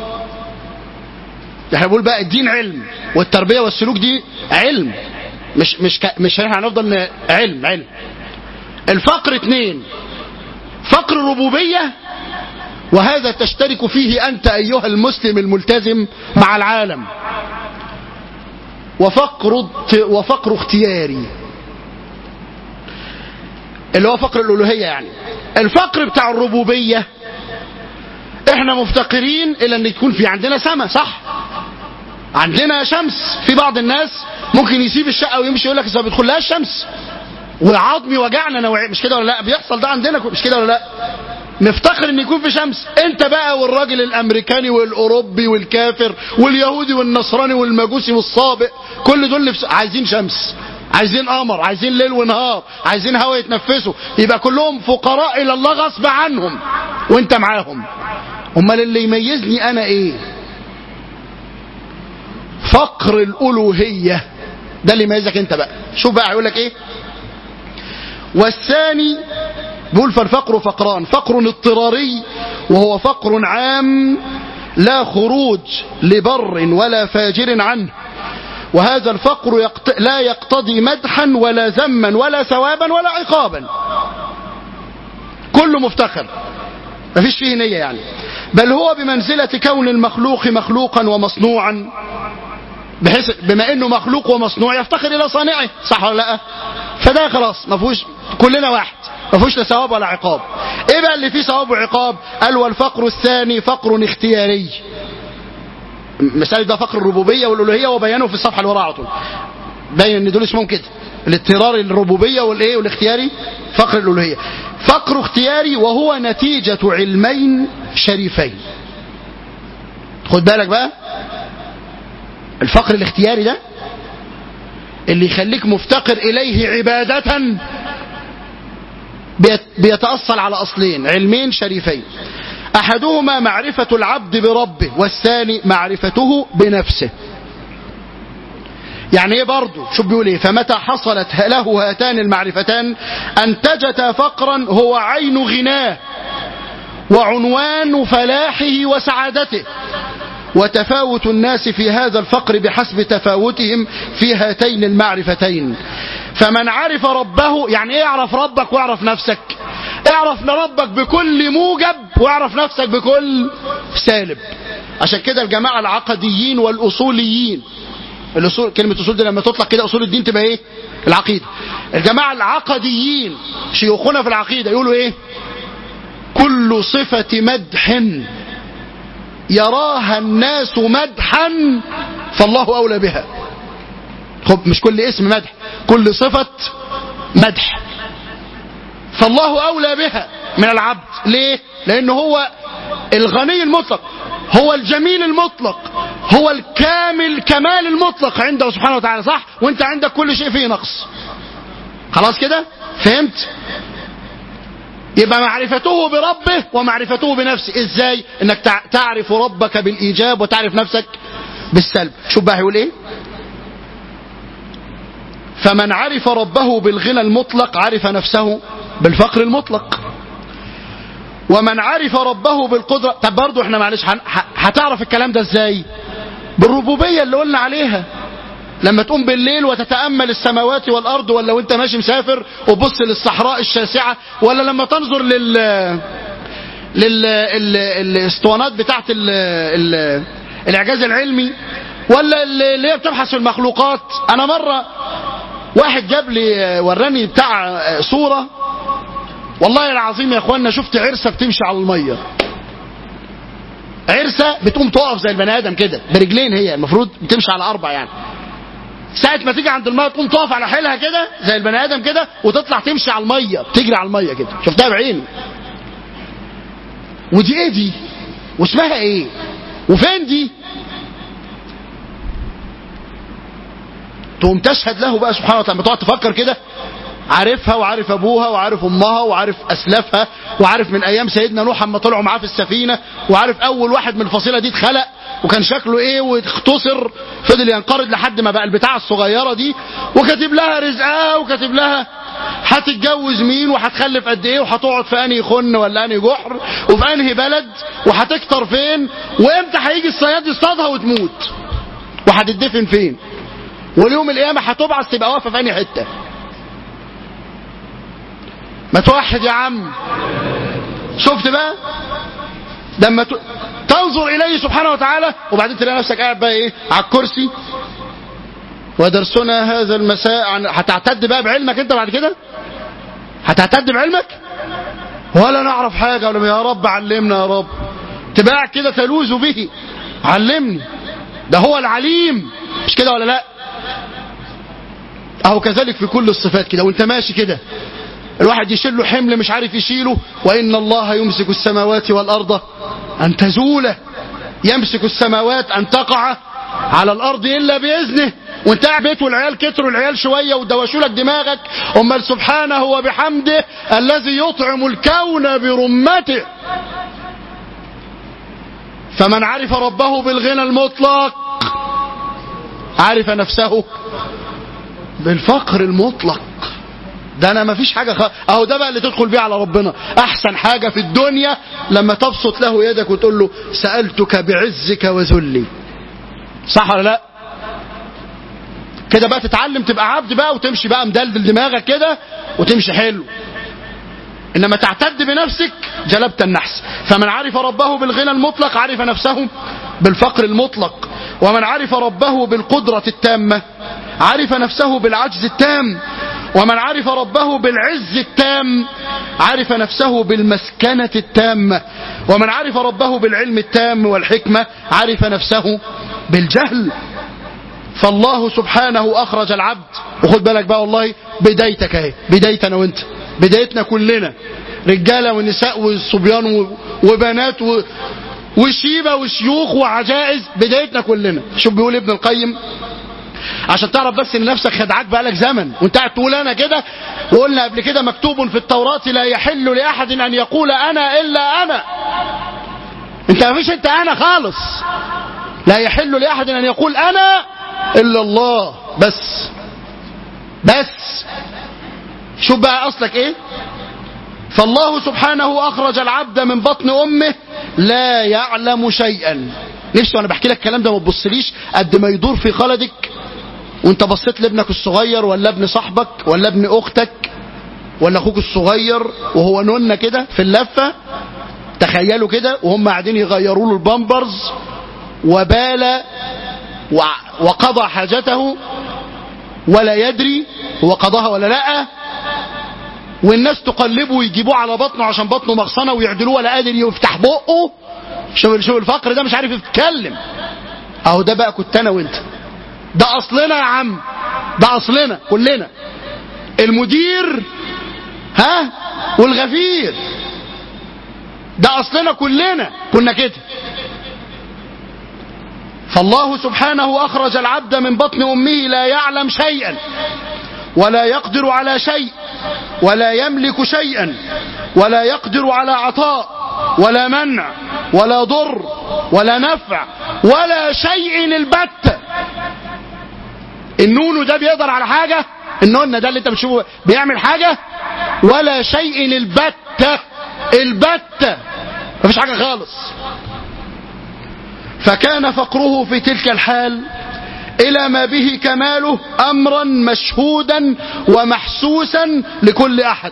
احنا بنقول بقى الدين علم والتربيه والسلوك دي علم مش مش ك... مش احنا هنفضل علم علم الفقر اثنين فقر الربوبيه وهذا تشترك فيه انت ايها المسلم الملتزم مع العالم وفقر وفقر اختياري اللي هو فقر الالوهيه يعني الفقر بتاع الربوبيه احنا مفتقرين الى ان يكون في عندنا سماء صح عندنا شمس في بعض الناس ممكن يسيب الشقه ويمشي يقول لك ما بيدخلهاش الشمس وعظمي وجعنا نوعي مش كده ولا لا بيحصل ده عندنا مش كده ولا لا نفتخر ان يكون في شمس انت بقى والراجل الامريكاني والاوروبي والكافر واليهودي والنصراني والمجوسي والصابئ كل دول نفس... عايزين شمس عايزين قمر عايزين ليل ونهار عايزين هوا يتنفسوا يبقى كلهم فقراء الى الله غصب عنهم وانت معاهم امال اللي يميزني انا ايه فقر الالوهيه ده اللي يميزك انت بقى شوف بقى هيقول لك ايه والثاني بيقول فالفقر فقران فقر اضطراري وهو فقر عام لا خروج لبر ولا فاجر عنه وهذا الفقر يقت... لا يقتضي مدحا ولا ذما ولا ثوابا ولا عقابا كله مفتخر مفيش فيه نية يعني بل هو بمنزلة كون المخلوق مخلوقا ومصنوعا بحيث بما انه مخلوق ومصنوع يفتخر الى صانعه صح ولا لا فده خلاص ما فيهوش كلنا واحد ما فيهوش لا ثواب ولا عقاب ايه بقى اللي فيه ثواب وعقاب قال والفقر الثاني فقر اختياري مثال ده فقر الربوبيه والالوهيه وبيانه في الصفحه اللي وراها على طول باين ان دول اسمهم كده الاضطرار الربوبيه والايه والاختياري فقر الالوهيه فقر اختياري وهو نتيجه علمين شريفين خد بالك بقى الفقر الاختياري ده اللي يخليك مفتقر إليه عبادة بيتأصل على أصلين علمين شريفين أحدهما معرفة العبد بربه والثاني معرفته بنفسه يعني ايه برضه شوف بيقول ايه فمتى حصلت له هاتان المعرفتان انتجتا فقرا هو عين غناه وعنوان فلاحه وسعادته وتفاوت الناس في هذا الفقر بحسب تفاوتهم في هاتين المعرفتين فمن عرف ربه يعني ايه يعرف ربك ويعرف نفسك اعرف ربك بكل موجب واعرف نفسك بكل سالب عشان كده الجماعة العقديين والأصوليين الأصول كلمة أصول دي لما تطلق كده أصول الدين تبقى إيه العقيدة الجماعة العقديين شيوخنا في العقيدة يقولوا إيه كل صفة مدح يراها الناس مدحا فالله أولى بها خب مش كل اسم مدح كل صفة مدح فالله أولى بها من العبد ليه لأنه هو الغني المطلق هو الجميل المطلق هو الكامل كمال المطلق عنده سبحانه وتعالى صح وانت عندك كل شيء فيه نقص خلاص كده فهمت يبقى معرفته بربه ومعرفته بنفسه ازاي انك تعرف ربك بالايجاب وتعرف نفسك بالسلب شوف بقى هيقول ايه فمن عرف ربه بالغنى المطلق عرف نفسه بالفقر المطلق ومن عرف ربه بالقدرة طب برضه احنا معلش هتعرف الكلام ده ازاي بالربوبية اللي قلنا عليها لما تقوم بالليل وتتأمل السماوات والأرض ولا وانت ماشي مسافر وبص للصحراء الشاسعة ولا لما تنظر لل لل الاسطوانات بتاعت ال... ال... الإعجاز العلمي ولا اللي هي بتبحث في المخلوقات أنا مرة واحد جاب لي وراني بتاع صورة والله العظيم يا اخوانا شفت عرسة بتمشي على المية عرسة بتقوم تقف زي البني ادم كده برجلين هي المفروض بتمشي على اربع يعني ساعة ما تيجي عند المية تقوم تقف على حيلها كده زي البني ادم كده وتطلع تمشي على المية تجري على المية كده شفتها بعيني ودي ايه دي واسمها ايه وفين دي تقوم تشهد له بقى سبحانه وتعالى تقعد تفكر كده عارفها وعارف ابوها وعارف امها وعارف اسلافها وعارف من ايام سيدنا نوح اما طلعوا معاه في السفينه وعارف اول واحد من الفصيله دي اتخلق وكان شكله ايه واختصر فضل ينقرض لحد ما بقى البتاعه الصغيره دي وكاتب لها رزقها وكاتب لها هتتجوز مين وهتخلف قد ايه وهتقعد في انهي خن ولا انهي جحر وفي انهي بلد وهتكتر فين وامتى هيجي الصياد يصطادها وتموت وهتدفن فين واليوم القيامه هتبعث تبقى واقفه في انهي حته ما توحد يا عم شفت بقى لما ت... تنظر اليه سبحانه وتعالى وبعدين تلاقي نفسك قاعد بقى ايه على الكرسي ودرسنا هذا المساء عن هتعتد بقى بعلمك انت بعد كده هتعتد بعلمك ولا نعرف حاجة ولا يا رب علمنا يا رب تبقى قاعد كده تلوذ به علمني ده هو العليم مش كده ولا لا اهو كذلك في كل الصفات كده وانت ماشي كده الواحد يشيل له حمل مش عارف يشيله وإن الله يمسك السماوات والأرض أن تزوله يمسك السماوات أن تقع على الأرض إلا بإذنه وانت قاعد بيت والعيال كتروا العيال شوية ودوشوا لك دماغك أمال سبحانه وبحمده الذي يطعم الكون برمته فمن عرف ربه بالغنى المطلق عرف نفسه بالفقر المطلق ده انا ما فيش حاجه خ... اهو ده بقى اللي تدخل بيه على ربنا احسن حاجه في الدنيا لما تبسط له يدك وتقول له سالتك بعزك وذلي صح ولا لا كده بقى تتعلم تبقى عبد بقى وتمشي بقى مدلدل دماغك كده وتمشي حلو انما تعتد بنفسك جلبت النحس فمن عرف ربه بالغنى المطلق عرف نفسه بالفقر المطلق ومن عرف ربه بالقدرة التامة عرف نفسه بالعجز التام ومن عرف ربه بالعز التام عرف نفسه بالمسكنة التامة ومن عرف ربه بالعلم التام والحكمة عرف نفسه بالجهل فالله سبحانه أخرج العبد وخد بالك بقى والله بدايتك اهي بدايتنا وانت بدايتنا كلنا رجالة ونساء وصبيان وبنات و... وشيبة وشيوخ وعجائز بدايتنا كلنا شوف بيقول ابن القيم عشان تعرف بس ان نفسك خدعاك بقالك زمن وانت قاعد تقول انا كده وقلنا قبل كده مكتوب في التوراة لا يحل لأحد ان يقول انا الا انا انت ما فيش انت انا خالص لا يحل لأحد ان يقول انا الا الله بس بس شوف بقى اصلك ايه فالله سبحانه اخرج العبد من بطن امه لا يعلم شيئا نفسي وانا بحكي لك الكلام ده ما تبصليش قد ما يدور في خلدك وانت بصيت لابنك الصغير ولا ابن صاحبك ولا ابن اختك ولا اخوك الصغير وهو نونه كده في اللفه تخيلوا كده وهم قاعدين يغيروا له البامبرز وبال وع- وقضى حاجته ولا يدري هو قضاها ولا لا والناس تقلبه ويجيبوه على بطنه عشان بطنه مغصنه ويعدلوه ولا قادر يفتح بقه شوف شوف الفقر ده مش عارف يتكلم اهو ده بقى كنت انا وانت ده اصلنا يا عم ده اصلنا كلنا المدير ها والغفير ده اصلنا كلنا كنا كده فالله سبحانه اخرج العبد من بطن امه لا يعلم شيئا ولا يقدر على شيء ولا يملك شيئا ولا يقدر على عطاء ولا منع ولا ضر ولا نفع ولا شيء البتة النون ده بيقدر على حاجة النون ده اللي انت بتشوفه بيعمل حاجة ولا شيء البتة البتة مفيش حاجة خالص فكان فقره في تلك الحال إلى ما به كماله أمرا مشهودا ومحسوسا لكل أحد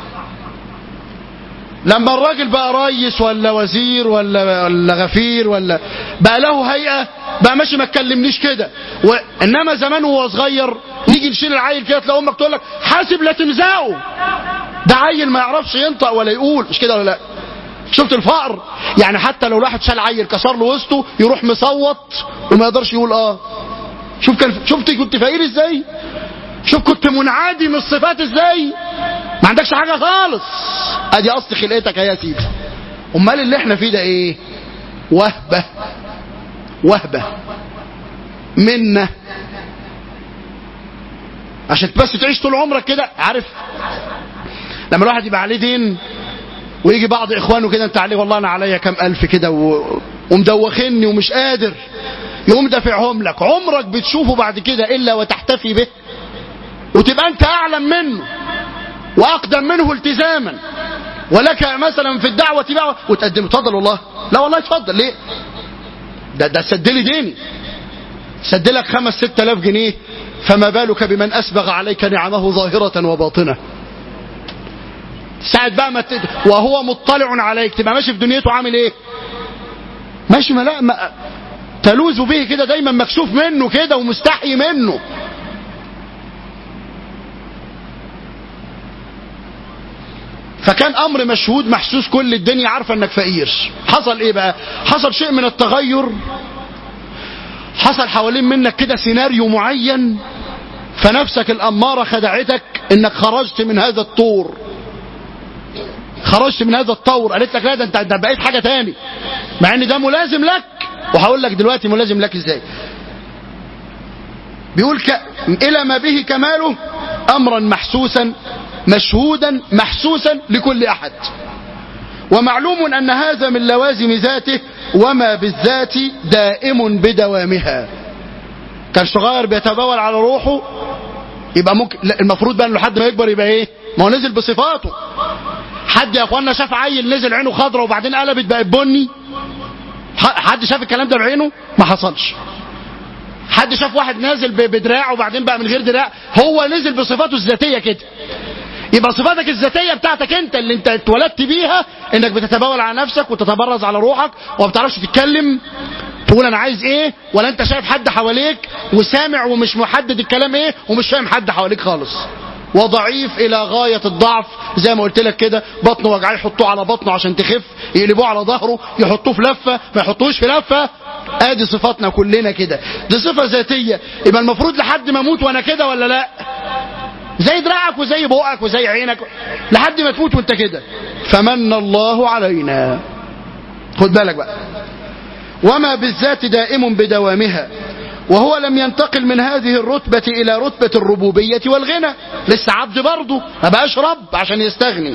لما الراجل بقى ريس ولا وزير ولا ولا غفير ولا بقى له هيئة بقى ماشي ما تكلمنيش كده انما زمان وهو صغير نيجي نشيل العيل كده تلاقي امك تقول لك حاسب لا تمزقه ده عيل ما يعرفش ينطق ولا يقول مش كده ولا لا شفت الفقر يعني حتى لو الواحد شال عيل كسر له وسطه يروح مصوت وما يقدرش يقول اه شوف كان شفت كنت فقير ازاي شوف كنت منعدم الصفات ازاي ما عندكش حاجه خالص ادي اصل خلقتك يا سيدي امال اللي احنا فيه ده ايه وهبه وهبه منا عشان بس تعيش طول عمرك كده عارف لما الواحد يبقى عليه دين ويجي بعض اخوانه كده انت عليه والله انا عليا كام الف كده و... ومدوخني ومش قادر يقوم دافعهم لك عمرك بتشوفه بعد كده الا وتحتفي به وتبقى انت اعلم منه واقدم منه التزاما ولك مثلا في الدعوه بقى وتقدم اتفضل والله لا والله اتفضل ليه ده ده سد لي ديني سد لك خمس ست الاف جنيه فما بالك بمن اسبغ عليك نعمه ظاهره وباطنه ساعة بقى ما ت... وهو مطلع عليك تبقى ماشي في دنيته عامل ايه ماشي ما لا ما تلوذ به كده دايما مكسوف منه كده ومستحي منه فكان امر مشهود محسوس كل الدنيا عارفه انك فقير حصل ايه بقى حصل شيء من التغير حصل حوالين منك كده سيناريو معين فنفسك الاماره خدعتك انك خرجت من هذا الطور خرجت من هذا الطور قالت لك لا ده انت ده بقيت حاجه تاني مع ان ده ملازم لك وهقول لك دلوقتي ملازم لك ازاي بيقول ك... الى ما به كماله امرا محسوسا مشهودا محسوسا لكل احد ومعلوم ان هذا من لوازم ذاته وما بالذات دائم بدوامها كان صغير بيتبول على روحه يبقى ممكن لا، المفروض بقى انه لحد ما يكبر يبقى ايه ما هو نزل بصفاته حد يا اخوانا شاف عيل نزل عينه خضرة وبعدين قلبت بقت بني ح- حد شاف الكلام ده بعينه ما حصلش حد شاف واحد نازل ب- بدراع وبعدين بقى من غير دراع هو نزل بصفاته الذاتيه كده يبقى صفاتك الذاتيه بتاعتك انت اللي انت اتولدت بيها انك بتتبول على نفسك وتتبرز على روحك وما بتعرفش تتكلم تقول انا عايز ايه ولا انت شايف حد حواليك وسامع ومش محدد الكلام ايه ومش فاهم حد حواليك خالص وضعيف الى غايه الضعف زي ما قلت لك كده بطنه وجعاه يحطوه على بطنه عشان تخف يقلبوه على ظهره يحطوه في لفه ما يحطوش في لفه ادي صفاتنا كلنا كده دي صفه ذاتيه يبقى المفروض لحد ما اموت وانا كده ولا لا زي دراعك وزي بقك وزي عينك لحد ما تموت وانت كده فمن الله علينا خد بالك بقى وما بالذات دائم بدوامها وهو لم ينتقل من هذه الرتبة إلى رتبة الربوبية والغنى لسه عبد برضه ما بقاش رب عشان يستغني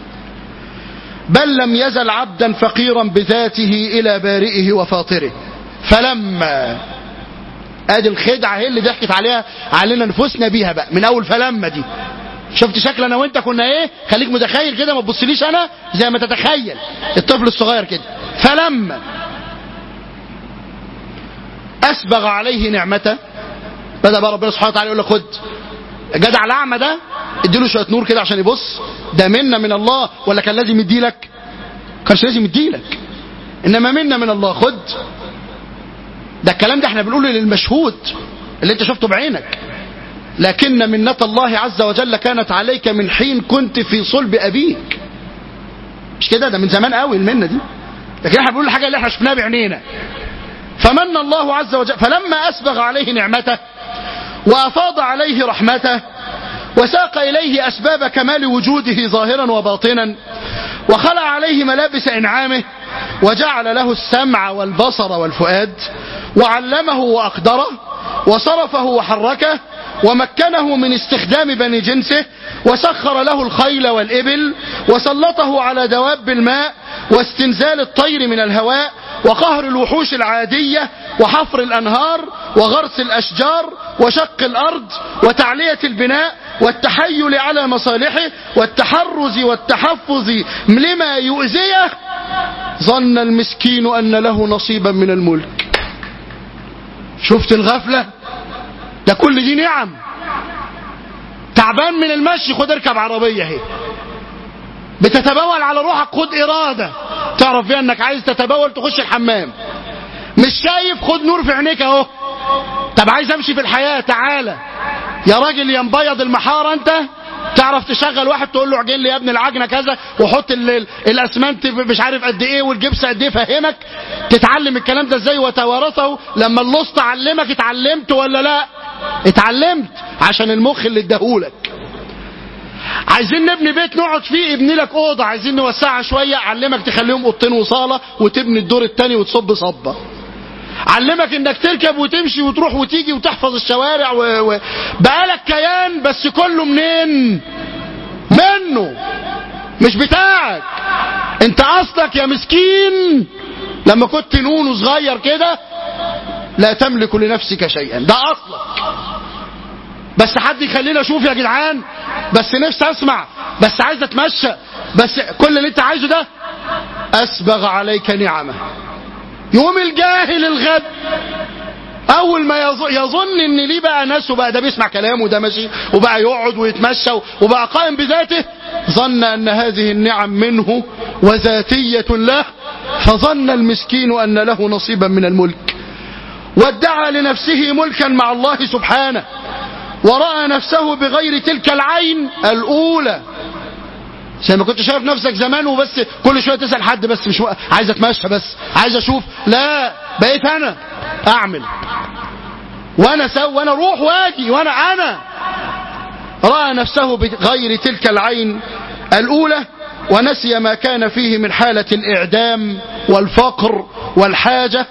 بل لم يزل عبدا فقيرا بذاته إلى بارئه وفاطره فلما ادي الخدعة هي اللي ضحكت عليها علينا نفوسنا بيها بقى من اول فلما دي شفت شكل انا وانت كنا ايه خليك متخيل كده ما تبصليش انا زي ما تتخيل الطفل الصغير كده فلما اسبغ عليه نعمته بدا بقى ربنا سبحانه وتعالى يقول له خد جدع الاعمى ده اديله شويه نور كده عشان يبص ده منا من الله ولا كان لازم يديلك كانش لازم يديلك انما منا من الله خد ده الكلام ده احنا بنقوله للمشهود اللي انت شفته بعينك لكن منة الله عز وجل كانت عليك من حين كنت في صلب ابيك مش كده ده من زمان قوي المنة دي لكن احنا بنقول الحاجه اللي احنا شفناها بعينينا فمن الله عز وجل فلما اسبغ عليه نعمته وافاض عليه رحمته وساق اليه اسباب كمال وجوده ظاهرا وباطنا وخلع عليه ملابس انعامه وجعل له السمع والبصر والفؤاد وعلمه واقدره وصرفه وحركه ومكنه من استخدام بني جنسه وسخر له الخيل والإبل وسلطه على دواب الماء واستنزال الطير من الهواء وقهر الوحوش العادية وحفر الأنهار وغرس الأشجار وشق الأرض وتعلية البناء والتحيل على مصالحه والتحرز والتحفظ لما يؤذيه ظن المسكين أن له نصيبا من الملك شفت الغفلة ده كل دي نعم تعبان من المشي خد اركب عربية اهي بتتبول على روحك خد إرادة تعرف فيها انك عايز تتبول تخش الحمام مش شايف خد نور في عينيك اهو طب عايز امشي في الحياة تعالى يا راجل يا مبيض المحارة انت تعرف تشغل واحد تقول له عجن لي يا ابن العجنه كذا وحط ال- ال- الاسمنت مش عارف قد ايه والجبس قد ايه فهمك تتعلم الكلام ده ازاي وتوارثه لما اللص علمك اتعلمت ولا لا اتعلمت عشان المخ اللي اداهولك عايزين نبني بيت نقعد فيه ابني لك اوضه عايزين نوسعها شويه علمك تخليهم اوضتين وصاله وتبني الدور الثاني وتصب صبه علمك انك تركب وتمشي وتروح وتيجي وتحفظ الشوارع و... و... بقالك كيان بس كله منين منه مش بتاعك انت اصلك يا مسكين لما كنت نون صغير كده لا تملك لنفسك شيئا ده اصلك بس حد يخليني اشوف يا جدعان بس نفسي اسمع بس عايز اتمشى بس كل اللي انت عايزه ده اسبغ عليك نعمه يوم الجاهل الغد اول ما يظ- يظن ان ليه بقى ناس وبقى ده بيسمع كلامه وده ماشي وبقى يقعد ويتمشى وبقى قائم بذاته ظن ان هذه النعم منه وذاتية له فظن المسكين ان له نصيبا من الملك وادعى لنفسه ملكا مع الله سبحانه ورأى نفسه بغير تلك العين الأولى زي ما كنت شايف نفسك زمان وبس كل شويه تسال حد بس مش وق- عايز اتمشى بس عايز اشوف لا بقيت انا اعمل وانا سو وانا اروح واجي وانا انا راى نفسه بغير تلك العين الاولى ونسي ما كان فيه من حاله الاعدام والفقر والحاجه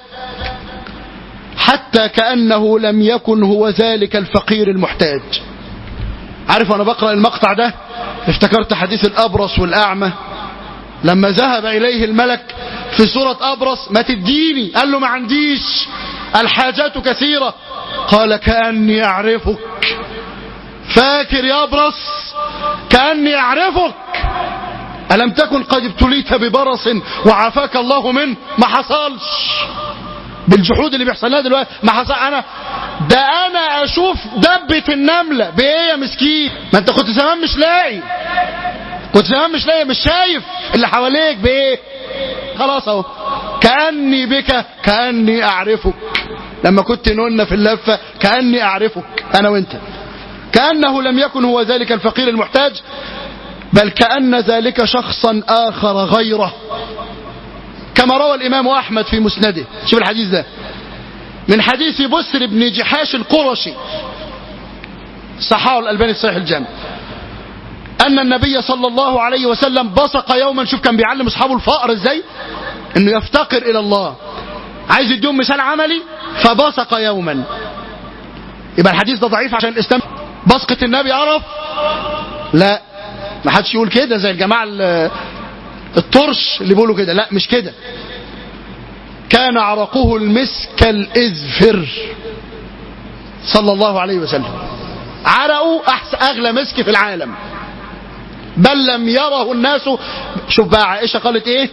حتى كانه لم يكن هو ذلك الفقير المحتاج عارف وانا بقرا المقطع ده افتكرت حديث الابرص والاعمى لما ذهب اليه الملك في سوره ابرص ما تديني قال له ما عنديش الحاجات كثيره قال كاني اعرفك فاكر يا ابرص كاني اعرفك الم تكن قد ابتليت ببرص وعافاك الله منه ما حصلش بالجحود اللي بيحصل لها دلوقتي ما حصل انا ده انا اشوف دبة النملة بايه يا مسكين ما انت كنت زمان مش لاقي كنت زمان مش لاقي مش شايف اللي حواليك بايه خلاص اهو كاني بك كاني اعرفك لما كنت نون في اللفه كاني اعرفك انا وانت كانه لم يكن هو ذلك الفقير المحتاج بل كان ذلك شخصا اخر غيره كما روى الإمام أحمد في مسنده شوف الحديث ده من حديث بسر بن جحاش القرشي صححه الألباني الصحيح الجامع أن النبي صلى الله عليه وسلم بصق يوما شوف كان بيعلم أصحابه الفقر إزاي إنه يفتقر إلى الله عايز يديهم مثال عملي فبصق يوما يبقى الحديث ده ضعيف عشان الإسلام بصقة النبي عرف لا ما حدش يقول كده زي الجماعة ال- الطرش اللي بيقولوا كده لا مش كده كان عرقه المسك الإذفر صلى الله عليه وسلم عرقه أحسن أغلى مسك في العالم بل لم يره الناس شوف بقى عائشة قالت إيه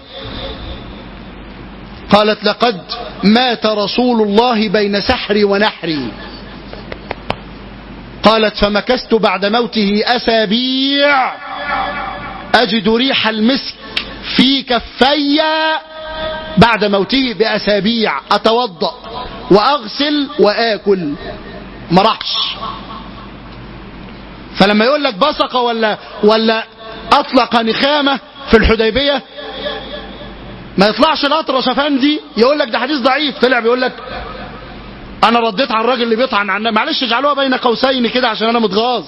قالت لقد مات رسول الله بين سحري ونحري قالت فمكثت بعد موته أسابيع أجد ريح المسك في كفي بعد موته بأسابيع أتوضأ وأغسل وآكل ما راحش فلما يقول لك بصق ولا ولا أطلق نخامة في الحديبية ما يطلعش الأطرش أفندي يقول لك ده حديث ضعيف طلع بيقول لك أنا رديت على الراجل اللي بيطعن عن معلش اجعلوها بين قوسين كده عشان أنا متغاظ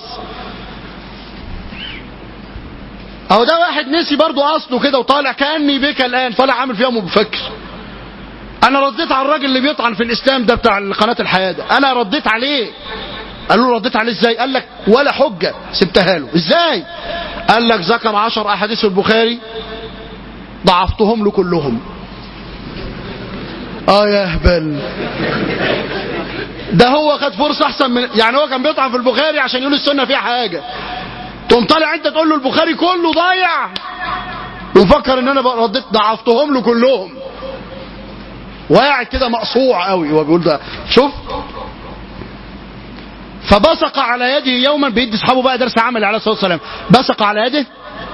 اهو ده واحد نسي برضو اصله كده وطالع كاني بك الان طالع عامل فيها مفكر انا رديت على الراجل اللي بيطعن في الاسلام ده بتاع قناه الحياه ده انا رديت عليه قالوا له رديت عليه ازاي قال لك ولا حجه سبتها له ازاي قال لك ذكر عشر احاديث في البخاري ضعفتهم له كلهم اه يا هبل ده هو خد فرصه احسن من يعني هو كان بيطعن في البخاري عشان يقول السنه فيها حاجه تقوم طالع انت تقول له البخاري كله ضايع وفكر ان انا رديت ضعفتهم له كلهم وقاعد كده مقصوع قوي هو بيقول ده شوف فبصق على يده يوما بيدي اصحابه بقى درس عمل عليه الصلاه والسلام بصق على يده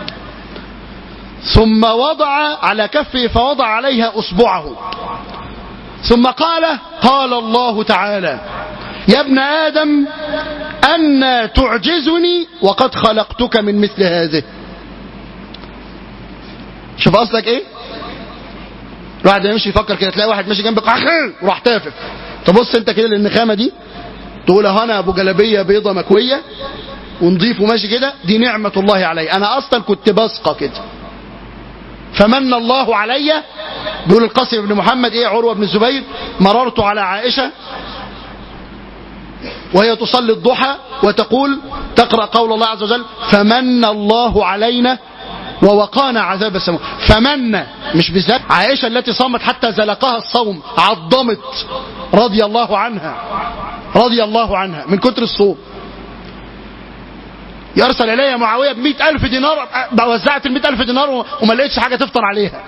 ثم وضع على كفه فوضع عليها اصبعه ثم قال قال الله تعالى يا ابن ادم أن تعجزني وقد خلقتك من مثل هذه شوف أصلك إيه الواحد يمشي يفكر كده تلاقي واحد ماشي جنبك أخي وراح تافف تبص أنت كده للنخامة دي تقول اه انا ابو جلابيه بيضه مكويه ونضيف وماشي كده دي نعمه الله علي انا اصلا كنت بصقه كده فمن الله علي بيقول القاسم بن محمد ايه عروه بن الزبير مررت على عائشه وهي تصلي الضحى وتقول تقرأ قول الله عز وجل فمن الله علينا ووقانا عذاب السماء فمن مش بذات عائشة التي صامت حتى زلقها الصوم عظمت رضي الله عنها رضي الله عنها من كتر الصوم يرسل إلي معاوية بمئة ألف دينار وزعت المئة ألف دينار وما لقيتش حاجة تفطر عليها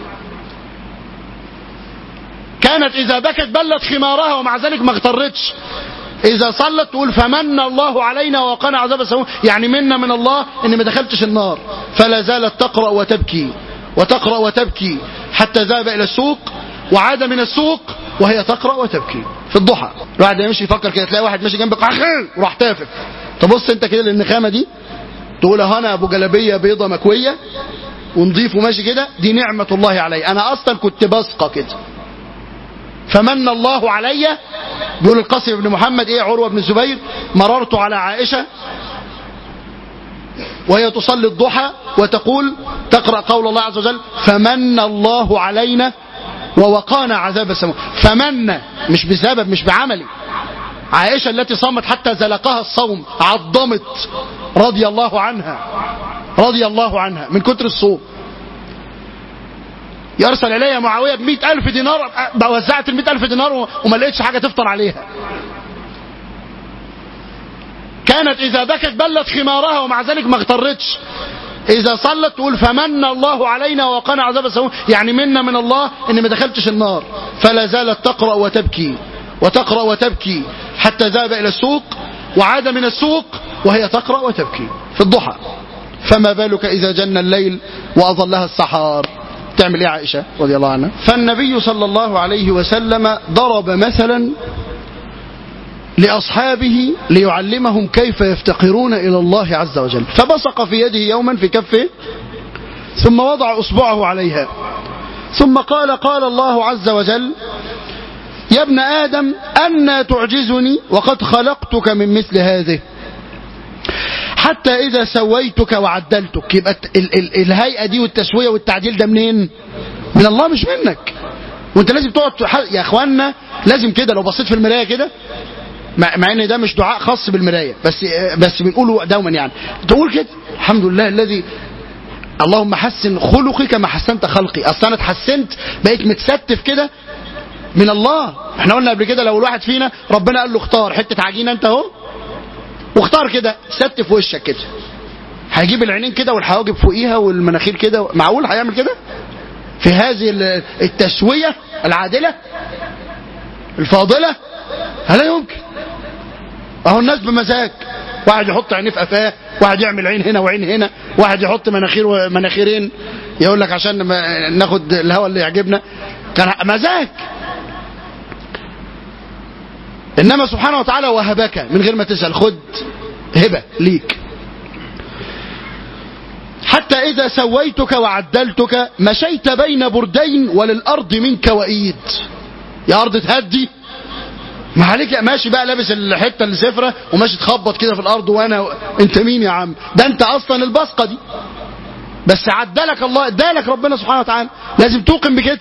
كانت إذا بكت بلت خمارها ومع ذلك ما اغترتش إذا صلت تقول فمن الله علينا وقنا عذاب السموم يعني منا من الله إن ما دخلتش النار فلا زالت تقرأ وتبكي وتقرأ وتبكي حتى ذهب إلى السوق وعاد من السوق وهي تقرأ وتبكي في الضحى الواحد يمشي يفكر كده تلاقي واحد ماشي جنبك أخي وراح تافف تبص انت كده للنخامة دي تقول اه انا ابو جلابيه بيضه مكويه ونضيف وماشي كده دي نعمه الله علي انا اصلا كنت بصقه كده فمن الله علي بيقول القاسم بن محمد ايه عروه بن الزبير مررت على عائشه وهي تصلي الضحى وتقول تقرا قول الله عز وجل فمن الله علينا ووقانا عذاب السماء فمن مش بسبب مش بعملي عائشه التي صامت حتى زلقها الصوم عظمت رضي الله عنها رضي الله عنها من كتر الصوم يرسل إلي معاوية بمئة ألف دينار وزعت المئة ألف دينار وما لقيتش حاجة تفطر عليها كانت إذا بكت بلت خمارها ومع ذلك ما اغترتش إذا صلت تقول فمن الله علينا وقنا عذاب السموم يعني منا من الله إن ما دخلتش النار فلا زالت تقرأ وتبكي وتقرأ وتبكي حتى ذهب إلى السوق وعاد من السوق وهي تقرأ وتبكي في الضحى فما بالك إذا جن الليل وأظلها السحار تعمل ايه عائشة رضي الله عنها فالنبي صلى الله عليه وسلم ضرب مثلا لأصحابه ليعلمهم كيف يفتقرون إلى الله عز وجل فبصق في يده يوما في كفه ثم وضع أصبعه عليها ثم قال قال الله عز وجل يا ابن آدم أنا تعجزني وقد خلقتك من مثل هذه حتى إذا سويتك وعدلتك يبقى ال ال الهيئة دي والتسوية والتعديل ده منين من الله مش منك وانت لازم تقعد يا اخوانا لازم كده لو بصيت في المراية كده مع, مع ان ده مش دعاء خاص بالمراية بس بس بنقوله دوما يعني تقول كده الحمد لله الذي اللهم حسن خلقي كما حسنت خلقي اصلا انا اتحسنت بقيت متستف كده من الله احنا قلنا قبل كده لو الواحد فينا ربنا قال له اختار حته عجينه انت اهو واختار كده ستف وشك كده هيجيب العينين كده والحواجب فوقيها والمناخير كده معقول هيعمل كده في هذه التسوية العادلة الفاضلة هل يمكن اهو الناس بمزاج واحد يحط عينيه في قفاه واحد يعمل عين هنا وعين هنا واحد يحط مناخير ومناخيرين يقول لك عشان ما- ناخد الهواء اللي يعجبنا كان مزاج انما سبحانه وتعالى وهبك من غير ما تسال خد هبه ليك حتى إذا سويتك وعدلتك مشيت بين بردين وللأرض منك وإيد يا أرض تهدي ما عليك ماشي بقى لابس الحتة اللي سفرة وماشي تخبط كده في الأرض وأنا أنت مين يا عم ده أنت أصلا البصقة دي بس عدلك الله ادالك ربنا سبحانه وتعالى لازم توقن بكده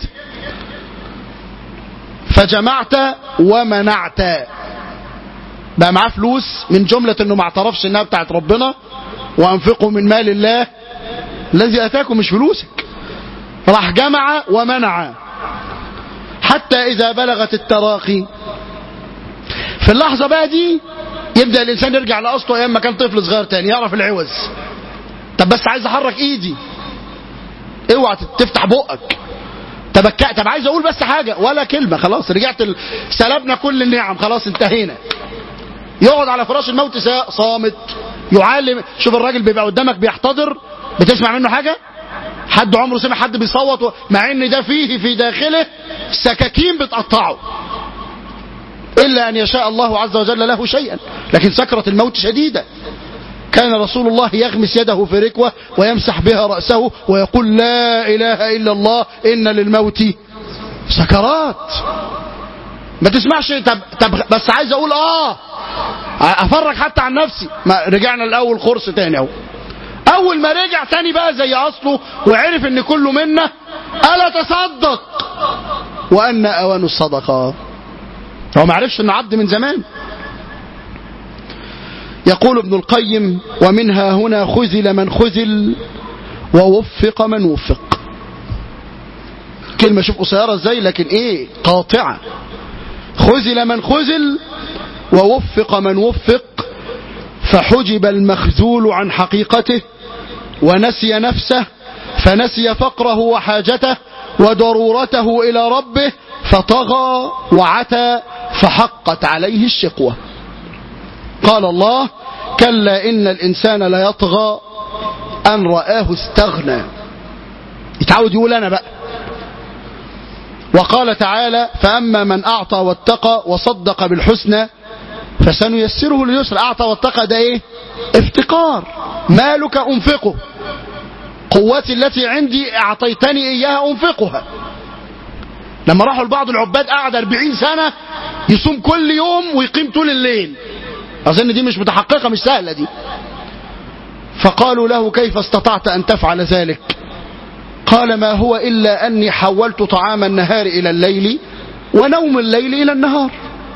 فجمعت ومنعت بقى معاه فلوس من جملة انه ما اعترفش انها بتاعت ربنا وانفقوا من مال الله الذي اتاكم مش فلوسك راح جمع ومنع حتى اذا بلغت التراخي في اللحظة بقى دي يبدأ الانسان يرجع لاصله ايام ما كان طفل صغير تاني يعرف العوز طب بس عايز احرك ايدي اوعى تفتح بقك طب الك- طب عايز اقول بس حاجه ولا كلمه خلاص رجعت ال... سلبنا كل النعم خلاص انتهينا يقعد على فراش الموت سا- صامت يعلم شوف الراجل بيبقى قدامك بيحتضر بتسمع منه حاجه حد عمره سمع حد بيصوت و- مع ان ده فيه في داخله سكاكين بتقطعه الا ان يشاء الله عز وجل له شيئا لكن سكره الموت شديده كان رسول الله يغمس يده في ركوة ويمسح بها رأسه ويقول لا إله إلا الله إن للموت سكرات ما تسمعش طب, طب بس عايز أقول آه أفرج حتى عن نفسي ما رجعنا الأول خرص تاني أهو أول ما رجع تاني بقى زي أصله وعرف إن كله منا ألا تصدق وأن أوان الصدقة هو ما عرفش إنه عبد من زمان يقول ابن القيم ومنها هنا خذل من خذل ووفق من وفق كلمة شوف قصيرة ازاي لكن ايه قاطعة خذل من خذل ووفق من وفق فحجب المخذول عن حقيقته ونسي نفسه فنسي فقره وحاجته وضرورته إلى ربه فطغى وعتى فحقت عليه الشقوة قال الله كلا إن الإنسان لا يطغى أن رآه استغنى يتعود يقول أنا بقى وقال تعالى فأما من أعطى واتقى وصدق بالحسنى فسنيسره لليسر أعطى واتقى ده إيه افتقار مالك أنفقه قوتي التي عندي أعطيتني إياها أنفقها لما راحوا لبعض العباد قعد 40 سنة يصوم كل يوم ويقيم طول الليل أظن دي مش متحققة مش سهلة دي فقالوا له كيف استطعت أن تفعل ذلك قال ما هو إلا أني حولت طعام النهار إلى الليل ونوم الليل إلى النهار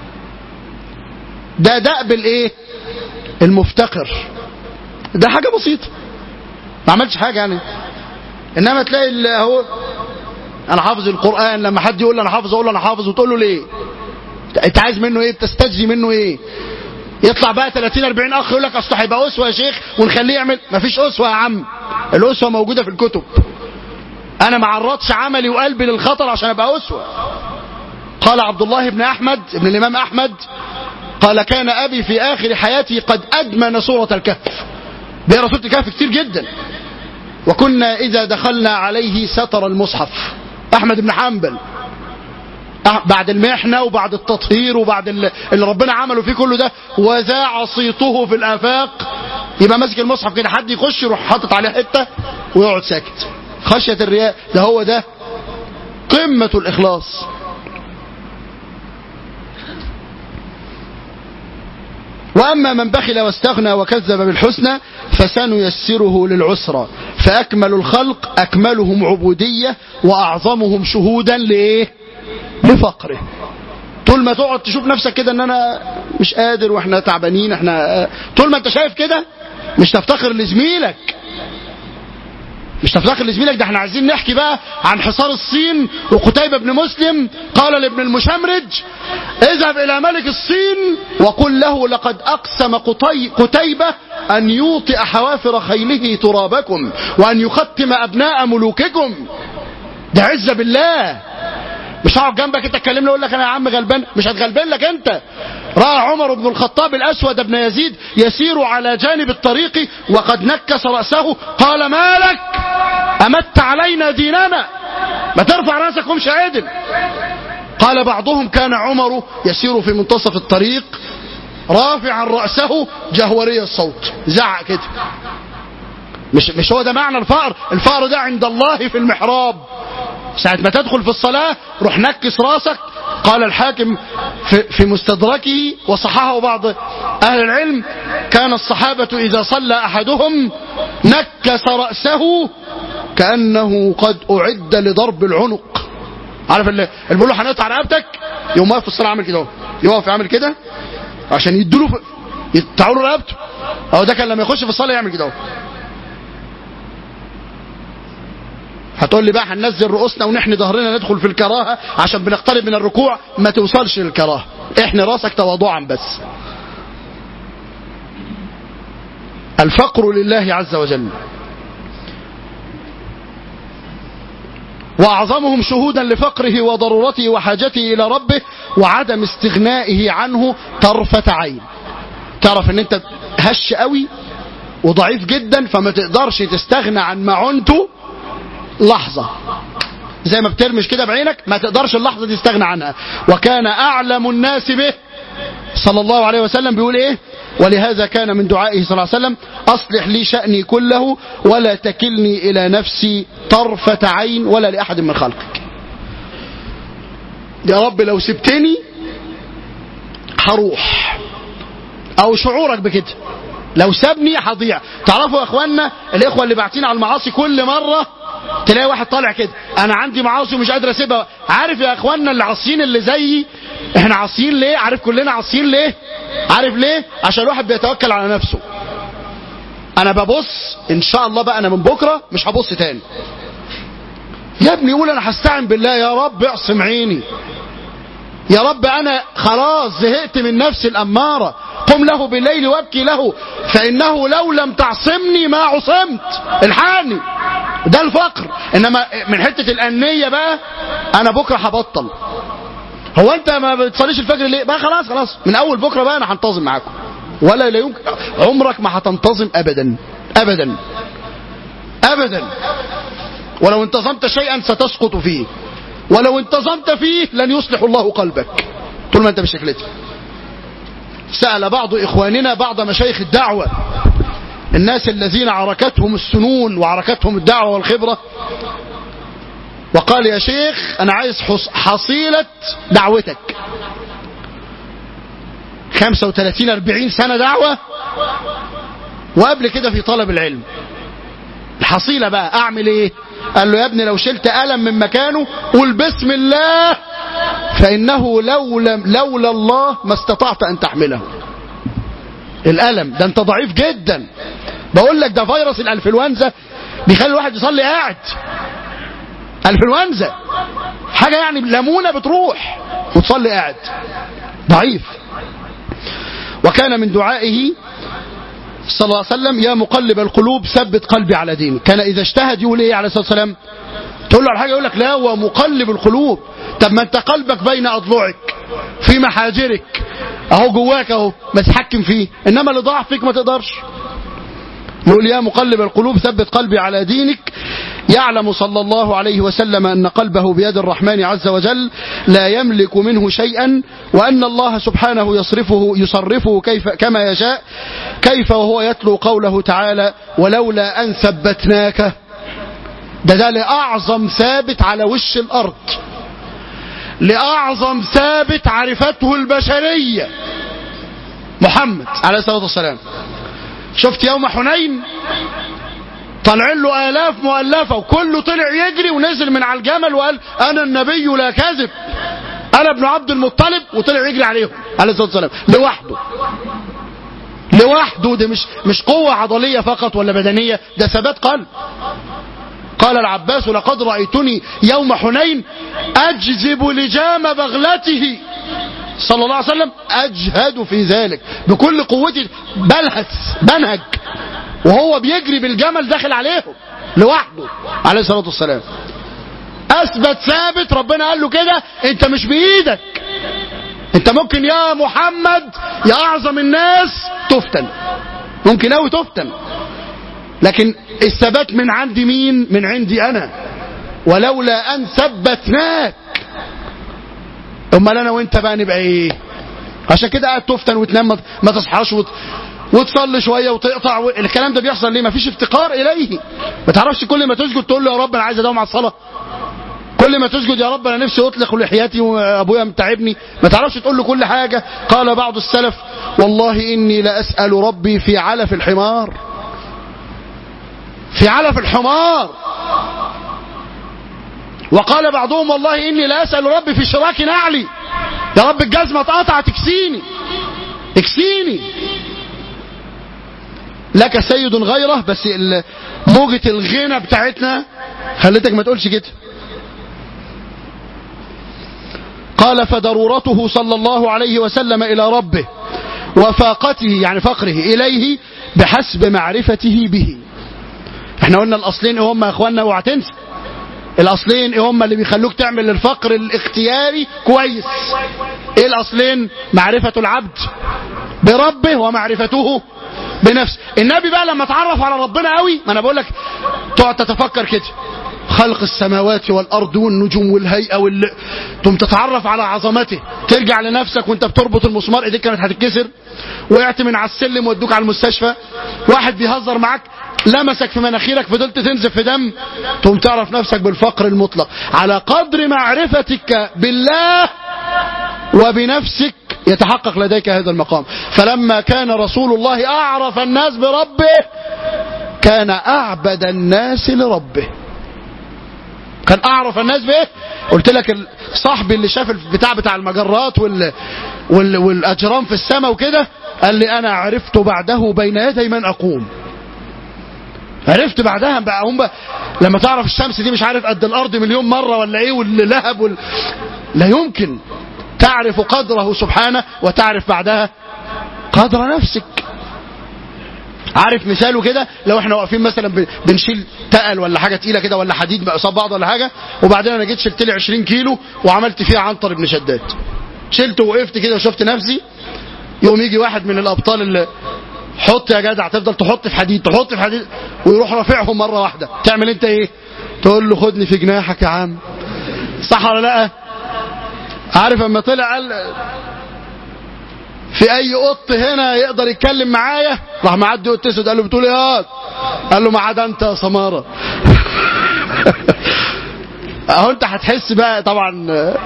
ده دأب الإيه المفتقر ده حاجة بسيطة ما عملتش حاجة يعني إنما تلاقي اللي هو أنا حافظ القرآن لما حد يقول لي أنا حافظ أقول له أنا حافظ وتقول له ليه أنت عايز منه إيه بتستجزي منه إيه يطلع بقى 30 40 اخ يقول لك اصل هيبقى اسوه يا شيخ ونخليه يعمل مفيش اسوه يا عم الاسوه موجوده في الكتب انا ما عرضش عملي وقلبي للخطر عشان ابقى اسوه قال عبد الله بن احمد ابن الامام احمد قال كان ابي في اخر حياتي قد ادمن سوره الكهف بيقرا سوره الكهف كتير جدا وكنا اذا دخلنا عليه ستر المصحف احمد بن حنبل بعد المحنة وبعد التطهير وبعد اللي ربنا عمله فيه كله ده وذاع صيته في الآفاق يبقى ماسك المصحف كده حد يخش يروح حاطط عليه حتة ويقعد ساكت خشية الرياء ده هو ده قمة الإخلاص وأما من بخل واستغنى وكذب بالحسنى فسنيسره للعسرى فأكمل الخلق أكملهم عبودية وأعظمهم شهودا لإيه لفقره طول ما تقعد تشوف نفسك كده ان انا مش قادر واحنا تعبانين احنا طول ما انت شايف كده مش تفتخر لزميلك مش تفتخر لزميلك ده احنا عايزين نحكي بقى عن حصار الصين وقتيبة بن مسلم قال لابن المشمرج اذهب الى ملك الصين وقل له لقد اقسم قطي قتيبة ان يوطئ حوافر خيله ترابكم وان يختم ابناء ملوككم ده عزة بالله مش هقعد جنبك انت تكلمني اقول لك انا يا عم غلبان مش هتغلبن لك انت راى عمر بن الخطاب الاسود بن يزيد يسير على جانب الطريق وقد نكس راسه قال ما لك امت علينا ديننا ما ترفع راسك ومش عادل قال بعضهم كان عمر يسير في منتصف الطريق رافعا راسه جهوري الصوت زعق كده مش مش هو ده معنى الفقر الفقر ده عند الله في المحراب ساعة ما تدخل في الصلاة روح نكس راسك قال الحاكم في, في مستدركه وصححه بعض أهل العلم كان الصحابة إذا صلى أحدهم نكس رأسه كأنه قد أعد لضرب العنق عارف اللي بيقول له هنقطع رقبتك يقوم واقف في الصلاة عامل كده يقف يعمل كده عشان يدوا له يقطعوا له رقبته اهو ده كان لما يخش في الصلاة يعمل كده هتقول لي بقى هننزل رؤوسنا ونحني ظهرنا ندخل في الكراهه عشان بنقترب من الركوع ما توصلش للكراهه احني راسك تواضعا بس الفقر لله عز وجل واعظمهم شهودا لفقره وضرورته وحاجته الى ربه وعدم استغنائه عنه طرفه عين تعرف ان انت هش قوي وضعيف جدا فما تقدرش تستغنى عن معونته لحظة زي ما بترمش كده بعينك ما تقدرش اللحظة دي تستغنى عنها وكان أعلم الناس به صلى الله عليه وسلم بيقول إيه ولهذا كان من دعائه صلى الله عليه وسلم أصلح لي شأني كله ولا تكلني إلى نفسي طرفة عين ولا لأحد من خلقك يا رب لو سبتني هروح أو شعورك بكده لو سابني هضيع تعرفوا يا اخوانا الاخوه اللي باعتين على المعاصي كل مره تلاقي واحد طالع كده انا عندي معاصي ومش قادر اسيبها عارف يا اخوانا اللي عاصيين اللي زيي احنا عاصيين ليه عارف كلنا عاصيين ليه عارف ليه عشان الواحد بيتوكل على نفسه انا ببص ان شاء الله بقى انا من بكره مش هبص تاني يا ابني قول انا هستعن بالله يا رب اعصم عيني يا رب انا خلاص زهقت من نفسي الاماره قم له بالليل وابكي له فانه لو لم تعصمني ما عصمت الحقني ده الفقر انما من حته الانيه بقى انا بكره هبطل هو انت ما بتصليش الفجر ليه بقى خلاص خلاص من اول بكره بقى انا هنتظم معاكم ولا لا يمكن عمرك ما هتنتظم ابدا ابدا ابدا ولو انتظمت شيئا ستسقط فيه ولو انتظمت فيه لن يصلح الله قلبك طول ما انت بشكلتي سأل بعض إخواننا بعض مشايخ الدعوة الناس الذين عركتهم السنون وعركتهم الدعوة والخبرة وقال يا شيخ أنا عايز حصيلة دعوتك 35 40 سنة دعوة وقبل كده في طلب العلم الحصيلة بقى أعمل إيه قال له يا ابني لو شلت قلم من مكانه قول بسم الله فإنه لولا, لولا الله ما استطعت أن تحمله الألم ده أنت ضعيف جدا بقول لك ده فيروس الأنفلونزا بيخلي الواحد يصلي قاعد أنفلونزا حاجة يعني ليمونة بتروح وتصلي قاعد ضعيف وكان من دعائه صلى الله عليه وسلم يا مقلب القلوب ثبت قلبي على دينك كان إذا اجتهد يقول إيه عليه الصلاة والسلام تقول له على حاجة يقول لك لا هو مقلب القلوب طب ما انت قلبك بين أضلعك في محاجرك اهو جواك اهو ما تحكم فيه انما اللي ضاع فيك ما تقدرش يقول يا مقلب القلوب ثبت قلبي على دينك يعلم صلى الله عليه وسلم أن قلبه بيد الرحمن عز وجل لا يملك منه شيئا وأن الله سبحانه يصرفه يصرفه كيف كما يشاء كيف وهو يتلو قوله تعالى ولولا أن ثبتناك ده ده لأعظم ثابت على وش الأرض لأعظم ثابت عرفته البشرية محمد عليه الصلاة والسلام شفت يوم حنين طالعين له آلاف مؤلفة وكله طلع يجري ونزل من على الجمل وقال أنا النبي لا كذب أنا ابن عبد المطلب وطلع يجري عليهم عليه الصلاة والسلام لوحده لوحده ده مش مش قوة عضلية فقط ولا بدنية ده ثبات قلب قال العباس لقد رأيتني يوم حنين أجذب لجام بغلته صلى الله عليه وسلم أجهد في ذلك بكل قوتي بلهث بنهج وهو بيجري بالجمل داخل عليهم لوحده عليه الصلاة والسلام اثبت ثابت ربنا قال له كده انت مش بايدك انت ممكن يا محمد يا اعظم الناس تفتن ممكن اوي تفتن لكن الثبات من عند مين من عندي انا ولولا ان ثبتناك امال انا وانت بقى نبقى ايه عشان كده قاعد تفتن وتنام ما تصحاش وت... وتصلي شويه وتقطع و... الكلام ده بيحصل ليه مفيش افتقار اليه ما تعرفش كل ما تسجد تقول له يا رب انا عايز اداوم على الصلاه كل ما تسجد يا رب انا نفسي اطلق لحياتي وابويا متعبني ما تعرفش تقول له كل حاجه قال بعض السلف والله اني لاسال ربي في علف الحمار في علف الحمار وقال بعضهم والله اني لاسال ربي في شراك نعلي يا رب الجزمه اتقطع تكسيني تكسيني لك سيد غيره بس موجة الغنى بتاعتنا خلتك ما تقولش كده قال فضرورته صلى الله عليه وسلم إلى ربه وفاقته يعني فقره إليه بحسب معرفته به احنا قلنا الأصلين هم يا اخوانا اوعى تنسى الاصلين هم اللي بيخلوك تعمل الفقر الاختياري كويس ايه الاصلين معرفة العبد بربه ومعرفته بنفسه النبي بقى لما اتعرف على ربنا قوي ما انا بقول لك تقعد تتفكر كده خلق السماوات والارض والنجوم والهيئه وال تقوم تتعرف على عظمته ترجع لنفسك وانت بتربط المسمار ايديك كانت هتتكسر وقعت من على السلم ودوك على المستشفى واحد بيهزر معاك لمسك في مناخيرك فضلت تنزف في دم تقوم تعرف نفسك بالفقر المطلق على قدر معرفتك بالله وبنفسك يتحقق لديك هذا المقام فلما كان رسول الله أعرف الناس بربه كان أعبد الناس لربه كان أعرف الناس بإيه قلت لك صاحبي اللي شاف البتاع بتاع المجرات وال... وال... والأجرام في السماء وكده قال لي أنا عرفت بعده بين يدي من أقوم عرفت بعدها بقى هم بقى لما تعرف الشمس دي مش عارف قد الأرض مليون مرة ولا إيه واللهب وال... لا يمكن تعرف قدره سبحانه وتعرف بعدها قدر نفسك عارف مثاله كده لو احنا واقفين مثلا بنشيل تقل ولا حاجه تقيله كده ولا حديد قصاد بعض ولا حاجه وبعدين انا جيت شلت لي 20 كيلو وعملت فيها عنتر ابن شداد شلت ووقفت كده وشفت نفسي يقوم يجي واحد من الابطال اللي حط يا جدع تفضل تحط في حديد تحط في حديد ويروح رافعهم مره واحده تعمل انت ايه تقول له خدني في جناحك يا عم صح ولا لا عارف اما طلع قال في اي قط هنا يقدر يتكلم معايا راح معدي قط اسود قال له بتقول ايه قال له ما عدا انت يا سماره اهو انت هتحس بقى طبعا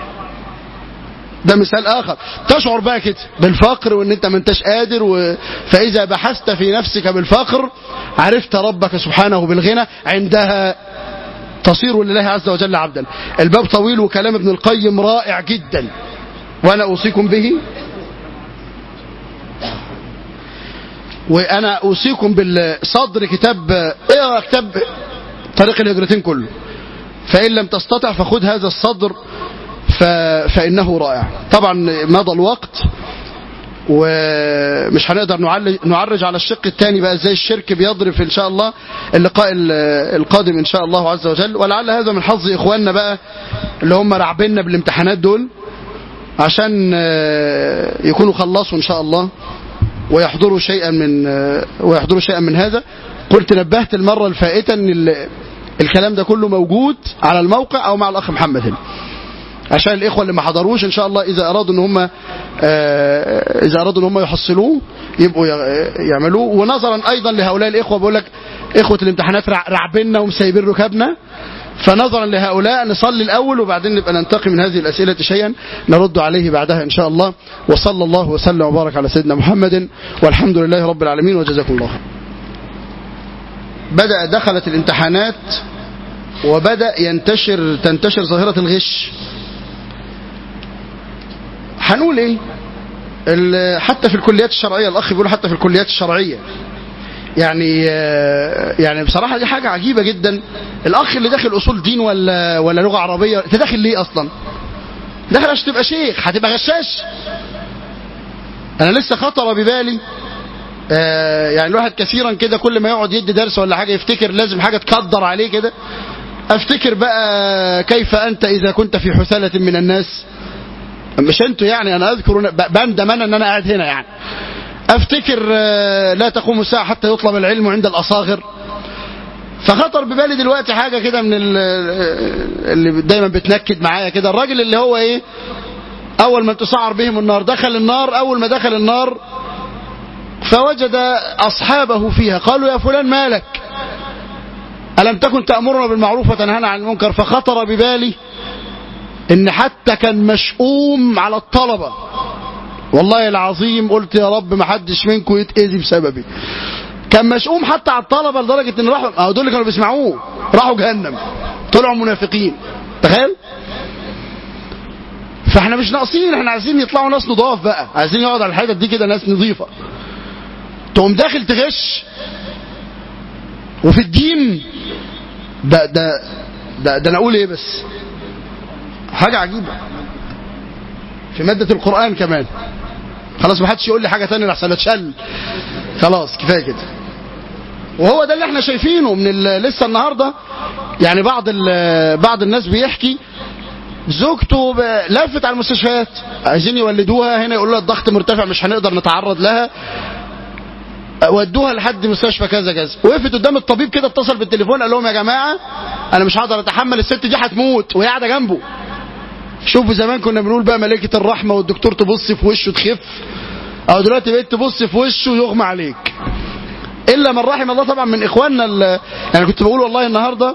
ده مثال اخر تشعر بقى كده بالفقر وان انت ما انتش قادر و... فاذا بحثت في نفسك بالفقر عرفت ربك سبحانه بالغنى عندها تصير لله عز وجل عبدا الباب طويل وكلام ابن القيم رائع جدا وانا اوصيكم به وانا اوصيكم بالصدر كتاب اقرا كتاب طريق الهجرتين كله فان لم تستطع فخذ هذا الصدر ف... فانه رائع طبعا مضى الوقت ومش هنقدر نعرج على الشق الثاني بقى ازاي الشرك بيضرب ان شاء الله اللقاء القادم ان شاء الله عز وجل ولعل هذا من حظ اخواننا بقى اللي هم رعبنا بالامتحانات دول عشان يكونوا خلصوا ان شاء الله ويحضروا شيئا من ويحضروا شيئا من هذا قلت نبهت المره الفائته ان الكلام ده كله موجود على الموقع او مع الاخ محمد هنا عشان الاخوه اللي ما حضروش ان شاء الله اذا ارادوا ان هم اذا ارادوا ان هم يحصلوه يبقوا يعملوه ونظرا ايضا لهؤلاء الاخوه بقول لك اخوه الامتحانات رعبنا ومسيبين ركابنا فنظرا لهؤلاء نصلي الاول وبعدين نبقى ننتقي من هذه الاسئله شيئا نرد عليه بعدها ان شاء الله وصلى الله وسلم وبارك على سيدنا محمد والحمد لله رب العالمين وجزاكم الله بدا دخلت الامتحانات وبدا ينتشر تنتشر ظاهره الغش هنقول ايه حتى في الكليات الشرعيه الاخ بيقول حتى في الكليات الشرعيه يعني يعني بصراحه دي حاجه عجيبه جدا الاخ اللي داخل اصول دين ولا ولا لغه عربيه انت داخل ليه اصلا داخل عشان تبقى شيخ هتبقى غشاش انا لسه خطر ببالي يعني الواحد كثيرا كده كل ما يقعد يدي درس ولا حاجه يفتكر لازم حاجه تقدر عليه كده افتكر بقى كيف انت اذا كنت في حثالة من الناس مش انتوا يعني انا اذكر بندم انا ان انا قاعد هنا يعني افتكر لا تقوم الساعة حتى يطلب العلم عند الاصاغر فخطر ببالي دلوقتي حاجة كده من اللي دايما بتنكد معايا كده الراجل اللي هو ايه اول ما تسعر بهم النار دخل النار اول ما دخل النار فوجد اصحابه فيها قالوا يا فلان مالك ألم تكن تأمرنا بالمعروف وتنهانا عن المنكر فخطر ببالي إن حتى كان مشؤوم على الطلبة والله العظيم قلت يا رب ما حدش منكم يتأذي بسببي كان مشؤوم حتى على الطلبة لدرجة إن راحوا أو دول اللي كانوا بيسمعوه راحوا جهنم طلعوا منافقين تخيل فاحنا مش ناقصين احنا عايزين يطلعوا ناس نضاف بقى عايزين يقعد على الحتت دي كده ناس نظيفة تقوم داخل تغش وفي الدين ده ده ده, ده انا اقول ايه بس حاجة عجيبة في مادة القرآن كمان خلاص ما حدش يقول لي حاجة تانية لحسن اتشل خلاص كفاية كده وهو ده اللي احنا شايفينه من لسه النهاردة يعني بعض بعض الناس بيحكي زوجته لفت على المستشفيات عايزين يولدوها هنا يقولوا لها الضغط مرتفع مش هنقدر نتعرض لها ودوها لحد مستشفى كذا كذا وقفت قدام الطبيب كده اتصل بالتليفون قال لهم يا جماعه انا مش هقدر اتحمل الست دي هتموت وهي قاعده جنبه شوفوا زمان كنا بنقول بقى ملائكه الرحمه والدكتور تبص في وشه تخف او دلوقتي بقيت تبص في وشه يغمى عليك الا من رحم الله طبعا من اخواننا يعني كنت بقول والله النهارده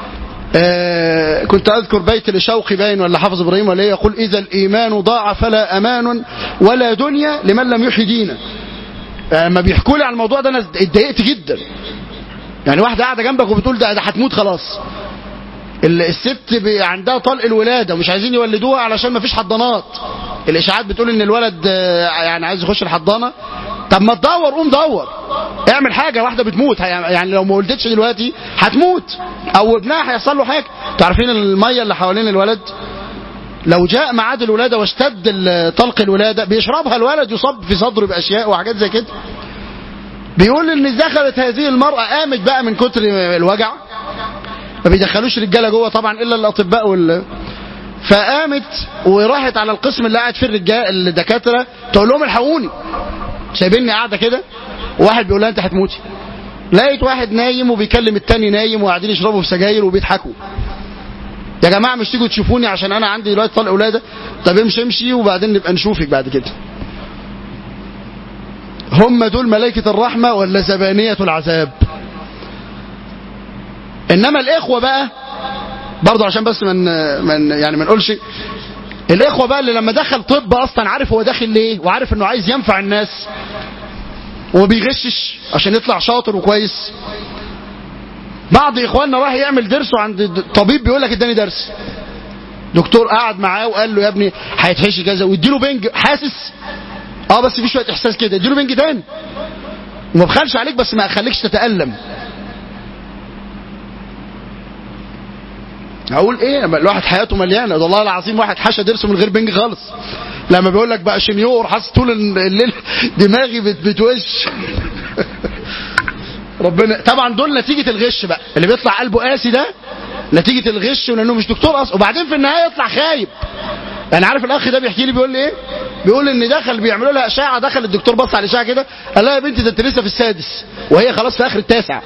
آه كنت اذكر بيت لشوقي باين ولا حافظ ابراهيم ولا يقول اذا الايمان ضاع فلا امان ولا دنيا لمن لم يحي دينه لما بيحكوا لي عن الموضوع ده انا اتضايقت جدا يعني واحده قاعده جنبك وبتقول ده ده هتموت خلاص الست عندها طلق الولاده ومش عايزين يولدوها علشان ما فيش حضانات الاشاعات بتقول ان الولد يعني عايز يخش الحضانه طب ما تدور قوم دور اعمل حاجه واحده بتموت يعني لو ما ولدتش دلوقتي هتموت او ابنها هيحصل له حاجه تعرفين الميه اللي حوالين الولد لو جاء ميعاد الولادة واشتد طلق الولادة بيشربها الولد يصاب في صدره بأشياء وحاجات زي كده بيقول ان دخلت هذه المرأة قامت بقى من كتر الوجع ما بيدخلوش رجالة جوه طبعا إلا الأطباء وال فقامت وراحت على القسم اللي قاعد فيه الرجال الدكاترة تقول لهم الحقوني سايبيني قاعدة كده وواحد بيقول لها انت هتموتي لقيت واحد نايم وبيكلم التاني نايم وقاعدين يشربوا في سجاير وبيضحكوا يا جماعة مش تيجوا تشوفوني عشان أنا عندي دلوقتي طلق ولادة طب امشي امشي وبعدين نبقى نشوفك بعد كده هم دول ملائكة الرحمة ولا زبانية العذاب إنما الإخوة بقى برضه عشان بس من من يعني ما نقولش الإخوة بقى اللي لما دخل طب أصلا عارف هو داخل ليه وعارف إنه عايز ينفع الناس وبيغشش عشان يطلع شاطر وكويس بعض اخواننا راح يعمل درسه عند طبيب بيقول لك اداني درس دكتور قعد معاه وقال له يا ابني هيتحشي كذا واديله بنج حاسس اه بس في شويه احساس كده اديله بنج تاني وما بخلش عليك بس ما اخليكش تتالم اقول ايه الواحد حياته مليانه ده الله العظيم واحد حشى درسه من غير بنج خالص لما بيقول لك بقى شنيور حاسس طول الليل دماغي بتوش ربنا طبعا دول نتيجة الغش بقى اللي بيطلع قلبه قاسي ده نتيجة الغش ولانه مش دكتور اصلا وبعدين في النهاية يطلع خايب يعني عارف الاخ ده بيحكي لي بيقول لي ايه بيقول ان دخل بيعملوا لها اشعه دخل الدكتور بص على الاشعه كده قال لها يا بنتي ده انت لسه في السادس وهي خلاص في اخر التاسع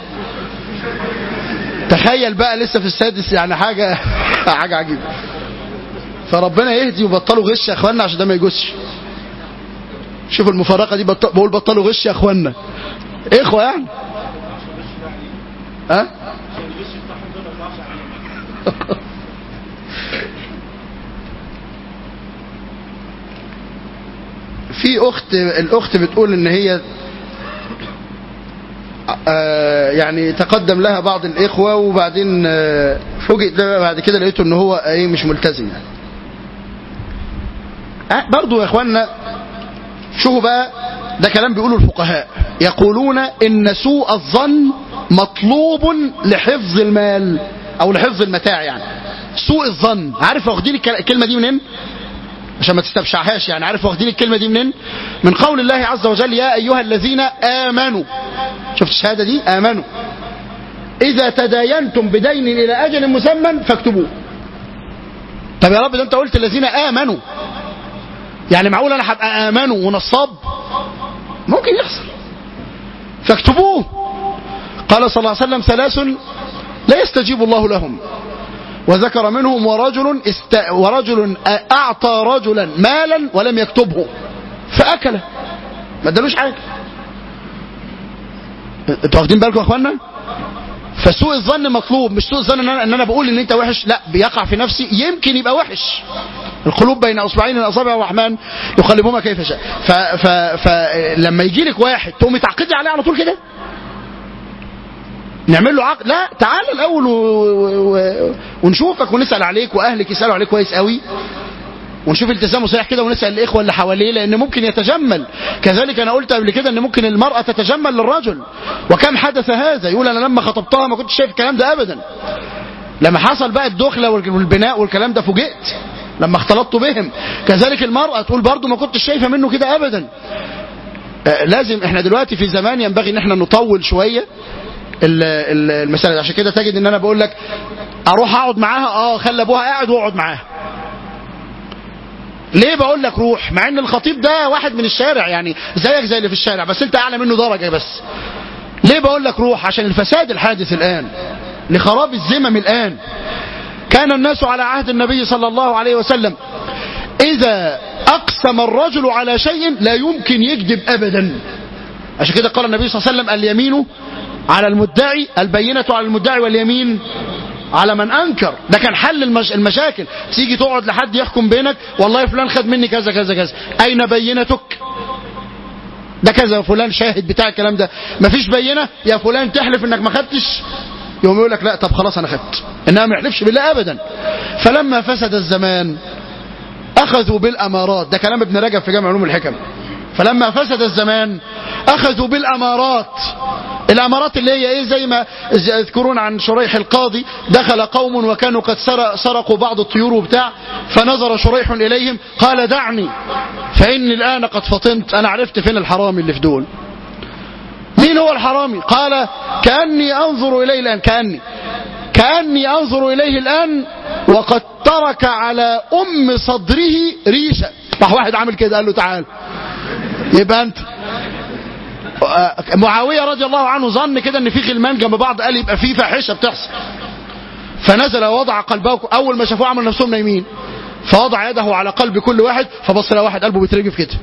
تخيل بقى لسه في السادس يعني حاجه حاجه عجيبه فربنا يهدي وبطلوا غش يا اخوانا عشان ده ما يجوزش شوفوا المفارقه دي بطل... بقول بطلوا غش يا اخوانا اخوه يعني ها في اخت الاخت بتقول ان هي آه يعني تقدم لها بعض الاخوه وبعدين آه فوجئت بعد كده لقيته ان هو ايه مش ملتزم يعني آه برضو يا اخوانا شوفوا بقى ده كلام بيقوله الفقهاء يقولون ان سوء الظن مطلوب لحفظ المال او لحفظ المتاع يعني سوء الظن عارف واخدين الكلمه دي منين عشان ما تستبشعهاش يعني عارف واخدين الكلمه دي منين من قول الله عز وجل يا ايها الذين امنوا شفت الشهاده دي امنوا إذا تداينتم بدين إلى أجل مسمى فاكتبوه طب يا رب ده أنت قلت الذين آمنوا يعني معقول أنا هبقى آمنوا ونصاب ممكن يحصل فاكتبوه قال صلى الله عليه وسلم ثلاث لا يستجيب الله لهم وذكر منهم ورجل است... ورجل أعطى رجلا مالا ولم يكتبه فأكله ما ادالوش حاجة انتوا واخدين بالكم يا اخوانا فسوء الظن مطلوب مش سوء الظن ان انا, إن أنا بقول ان انت وحش لا بيقع في نفسي يمكن يبقى وحش القلوب بين اصبعين من اصابع الرحمن يقلبهما كيف شاء فلما يجي لك واحد تقومي تعقدي عليه على طول كده نعمل له عقد لا تعال الاول و... و... ونشوفك ونسال عليك واهلك يسالوا عليك كويس قوي ونشوف التزامه صحيح كده ونسال الاخوه اللي حواليه لان ممكن يتجمل كذلك انا قلت قبل كده ان ممكن المراه تتجمل للرجل وكم حدث هذا يقول انا لما خطبتها ما كنتش شايف الكلام ده ابدا لما حصل بقى الدخله والبناء والكلام ده فوجئت لما اختلطت بهم كذلك المراه تقول برضو ما كنتش شايفه منه كده ابدا آه لازم احنا دلوقتي في زمان ينبغي ان احنا نطول شويه المسألة عشان كده تجد ان انا بقول لك اروح اقعد معاها اه خلي ابوها قاعد واقعد معاها ليه بقول لك روح مع ان الخطيب ده واحد من الشارع يعني زيك زي اللي في الشارع بس انت اعلى منه درجة بس ليه بقول لك روح عشان الفساد الحادث الان لخراب الذمم الان كان الناس على عهد النبي صلى الله عليه وسلم اذا اقسم الرجل على شيء لا يمكن يكذب ابدا عشان كده قال النبي صلى الله عليه وسلم اليمين على المدعي البينة على المدعي واليمين على من أنكر ده كان حل المش... المشاكل تيجي تقعد لحد يحكم بينك والله فلان خد مني كذا كذا كذا أين بينتك ده كذا فلان شاهد بتاع الكلام ده مفيش بينة يا فلان تحلف انك ما خدتش يوم يقول لك لا طب خلاص انا خدت انها ما يحلفش بالله ابدا فلما فسد الزمان اخذوا بالامارات ده كلام ابن رجب في جامع علوم الحكم فلما فسد الزمان اخذوا بالامارات الامارات اللي هي ايه زي ما يذكرون عن شريح القاضي دخل قوم وكانوا قد سرقوا بعض الطيور وبتاع فنظر شريح اليهم قال دعني فاني الان قد فطنت انا عرفت فين الحرامي اللي في دول مين هو الحرامي قال كاني انظر اليه الان كاني كاني انظر اليه الان وقد ترك على ام صدره ريشه راح واحد عامل كده قال له تعال يبقى انت معاوية رضي الله عنه ظن كده ان في غلمان جنب بعض قال يبقى في فاحشة بتحصل فنزل ووضع قلبه اول ما شافوه عمل نفسهم نايمين فوضع يده على قلب كل واحد فبص لقى واحد قلبه بيترجف كده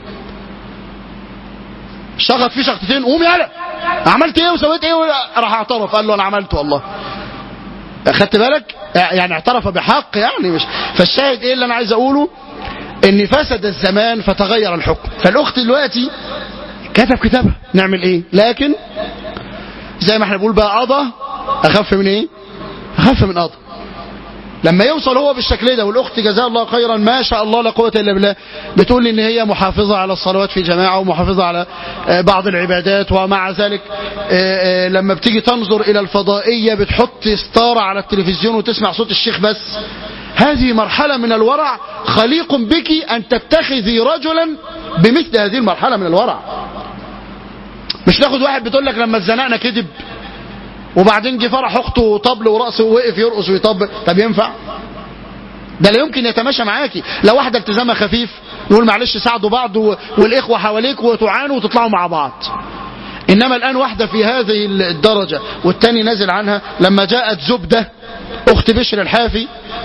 شخط فيه شخطتين قوم يالا عملت ايه وسويت ايه راح اعترف قال له انا عملت والله خدت بالك يعني اعترف بحق يعني مش فالشاهد ايه اللي انا عايز اقوله ان فسد الزمان فتغير الحكم فالاخت دلوقتي كتب كتابها نعمل ايه لكن زي ما احنا بنقول بقى قضى اخف من ايه اخف من قضى لما يوصل هو بالشكل ده والاخت جزاها الله خيرا ما شاء الله لا قوه الا بالله بتقول ان هي محافظه على الصلوات في جماعه ومحافظه على بعض العبادات ومع ذلك لما بتيجي تنظر الى الفضائيه بتحط ستاره على التلفزيون وتسمع صوت الشيخ بس هذه مرحله من الورع خليق بك ان تتخذي رجلا بمثل هذه المرحله من الورع مش ناخد واحد بتقول لك لما اتزنقنا كذب وبعدين جه فرح اخته طبل ورقص ووقف يرقص ويطبل طب ينفع ده لا يمكن يتماشى معاكي لو واحده التزامها خفيف نقول معلش ساعدوا بعض والاخوه حواليك وتعانوا وتطلعوا مع بعض انما الان واحده في هذه الدرجه والتاني نازل عنها لما جاءت زبده اخت بشر الحافي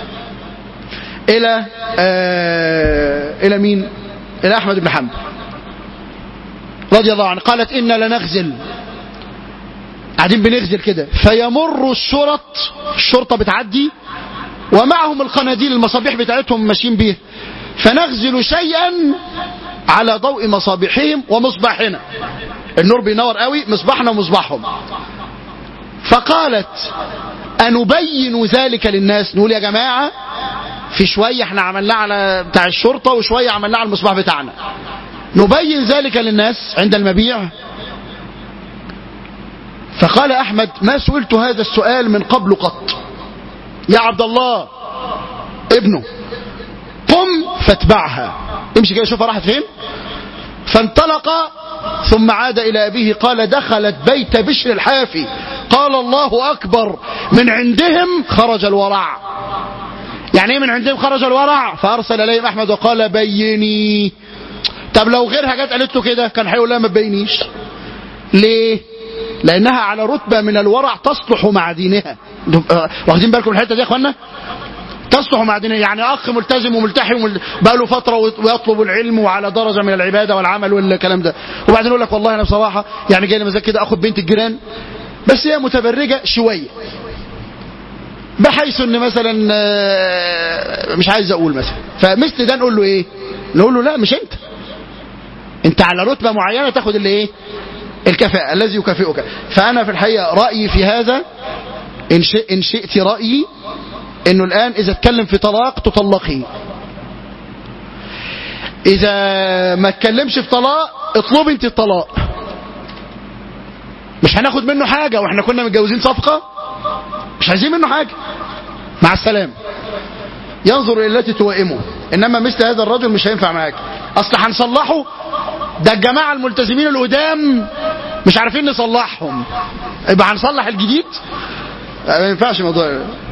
الى آه الى مين الى احمد بن حنبل رضي الله عنه قالت إنا لنغزل قاعدين بنغزل كده فيمر الشرط الشرطة بتعدي ومعهم القناديل المصابيح بتاعتهم ماشيين بيها فنغزل شيئا على ضوء مصابيحهم ومصباحنا النور بينور قوي مصباحنا ومصباحهم فقالت أنبين ذلك للناس نقول يا جماعة في شوية احنا عملناه على بتاع الشرطة وشوية عملناه على المصباح بتاعنا نبين ذلك للناس عند المبيع فقال أحمد ما سئلت هذا السؤال من قبل قط يا عبد الله ابنه قم فاتبعها امشي كده شوفها راحت فين فانطلق ثم عاد إلى أبيه قال دخلت بيت بشر الحافي قال الله أكبر من عندهم خرج الورع يعني ايه من عندهم خرج الورع فأرسل إليهم أحمد وقال بيني طب لو غيرها جت قالت له كده كان هيقول لها ما تبينيش ليه لأنها على رتبة من الورع تصلح مع دينها واخدين بالكم من الحتة دي يا اخوانا تصلح مع دينها يعني أخ ملتزم وملتحم بقى له فترة ويطلب العلم وعلى درجة من العبادة والعمل والكلام ده وبعدين يقول لك والله أنا بصراحة يعني جاي لي مزاج كده أخد بنت الجيران بس هي متبرجة شوية بحيث ان مثلا مش عايز اقول مثلا فمثل ده نقول له ايه نقول له لا مش انت انت على رتبة معينة تاخد اللي ايه الكفاءة الذي يكافئك فانا في الحقيقة رأيي في هذا ان, شئ إن شئت رأيي انه الان اذا اتكلم في طلاق تطلقي اذا ما اتكلمش في طلاق اطلبي انت الطلاق مش هناخد منه حاجة واحنا كنا متجوزين صفقة مش عايزين منه حاجة مع السلامة ينظر الى التي توائمه انما مثل هذا الرجل مش هينفع معاك اصل هنصلحه ده الجماعة الملتزمين القدام مش عارفين نصلحهم يبقى هنصلح الجديد ما ينفعش موضوع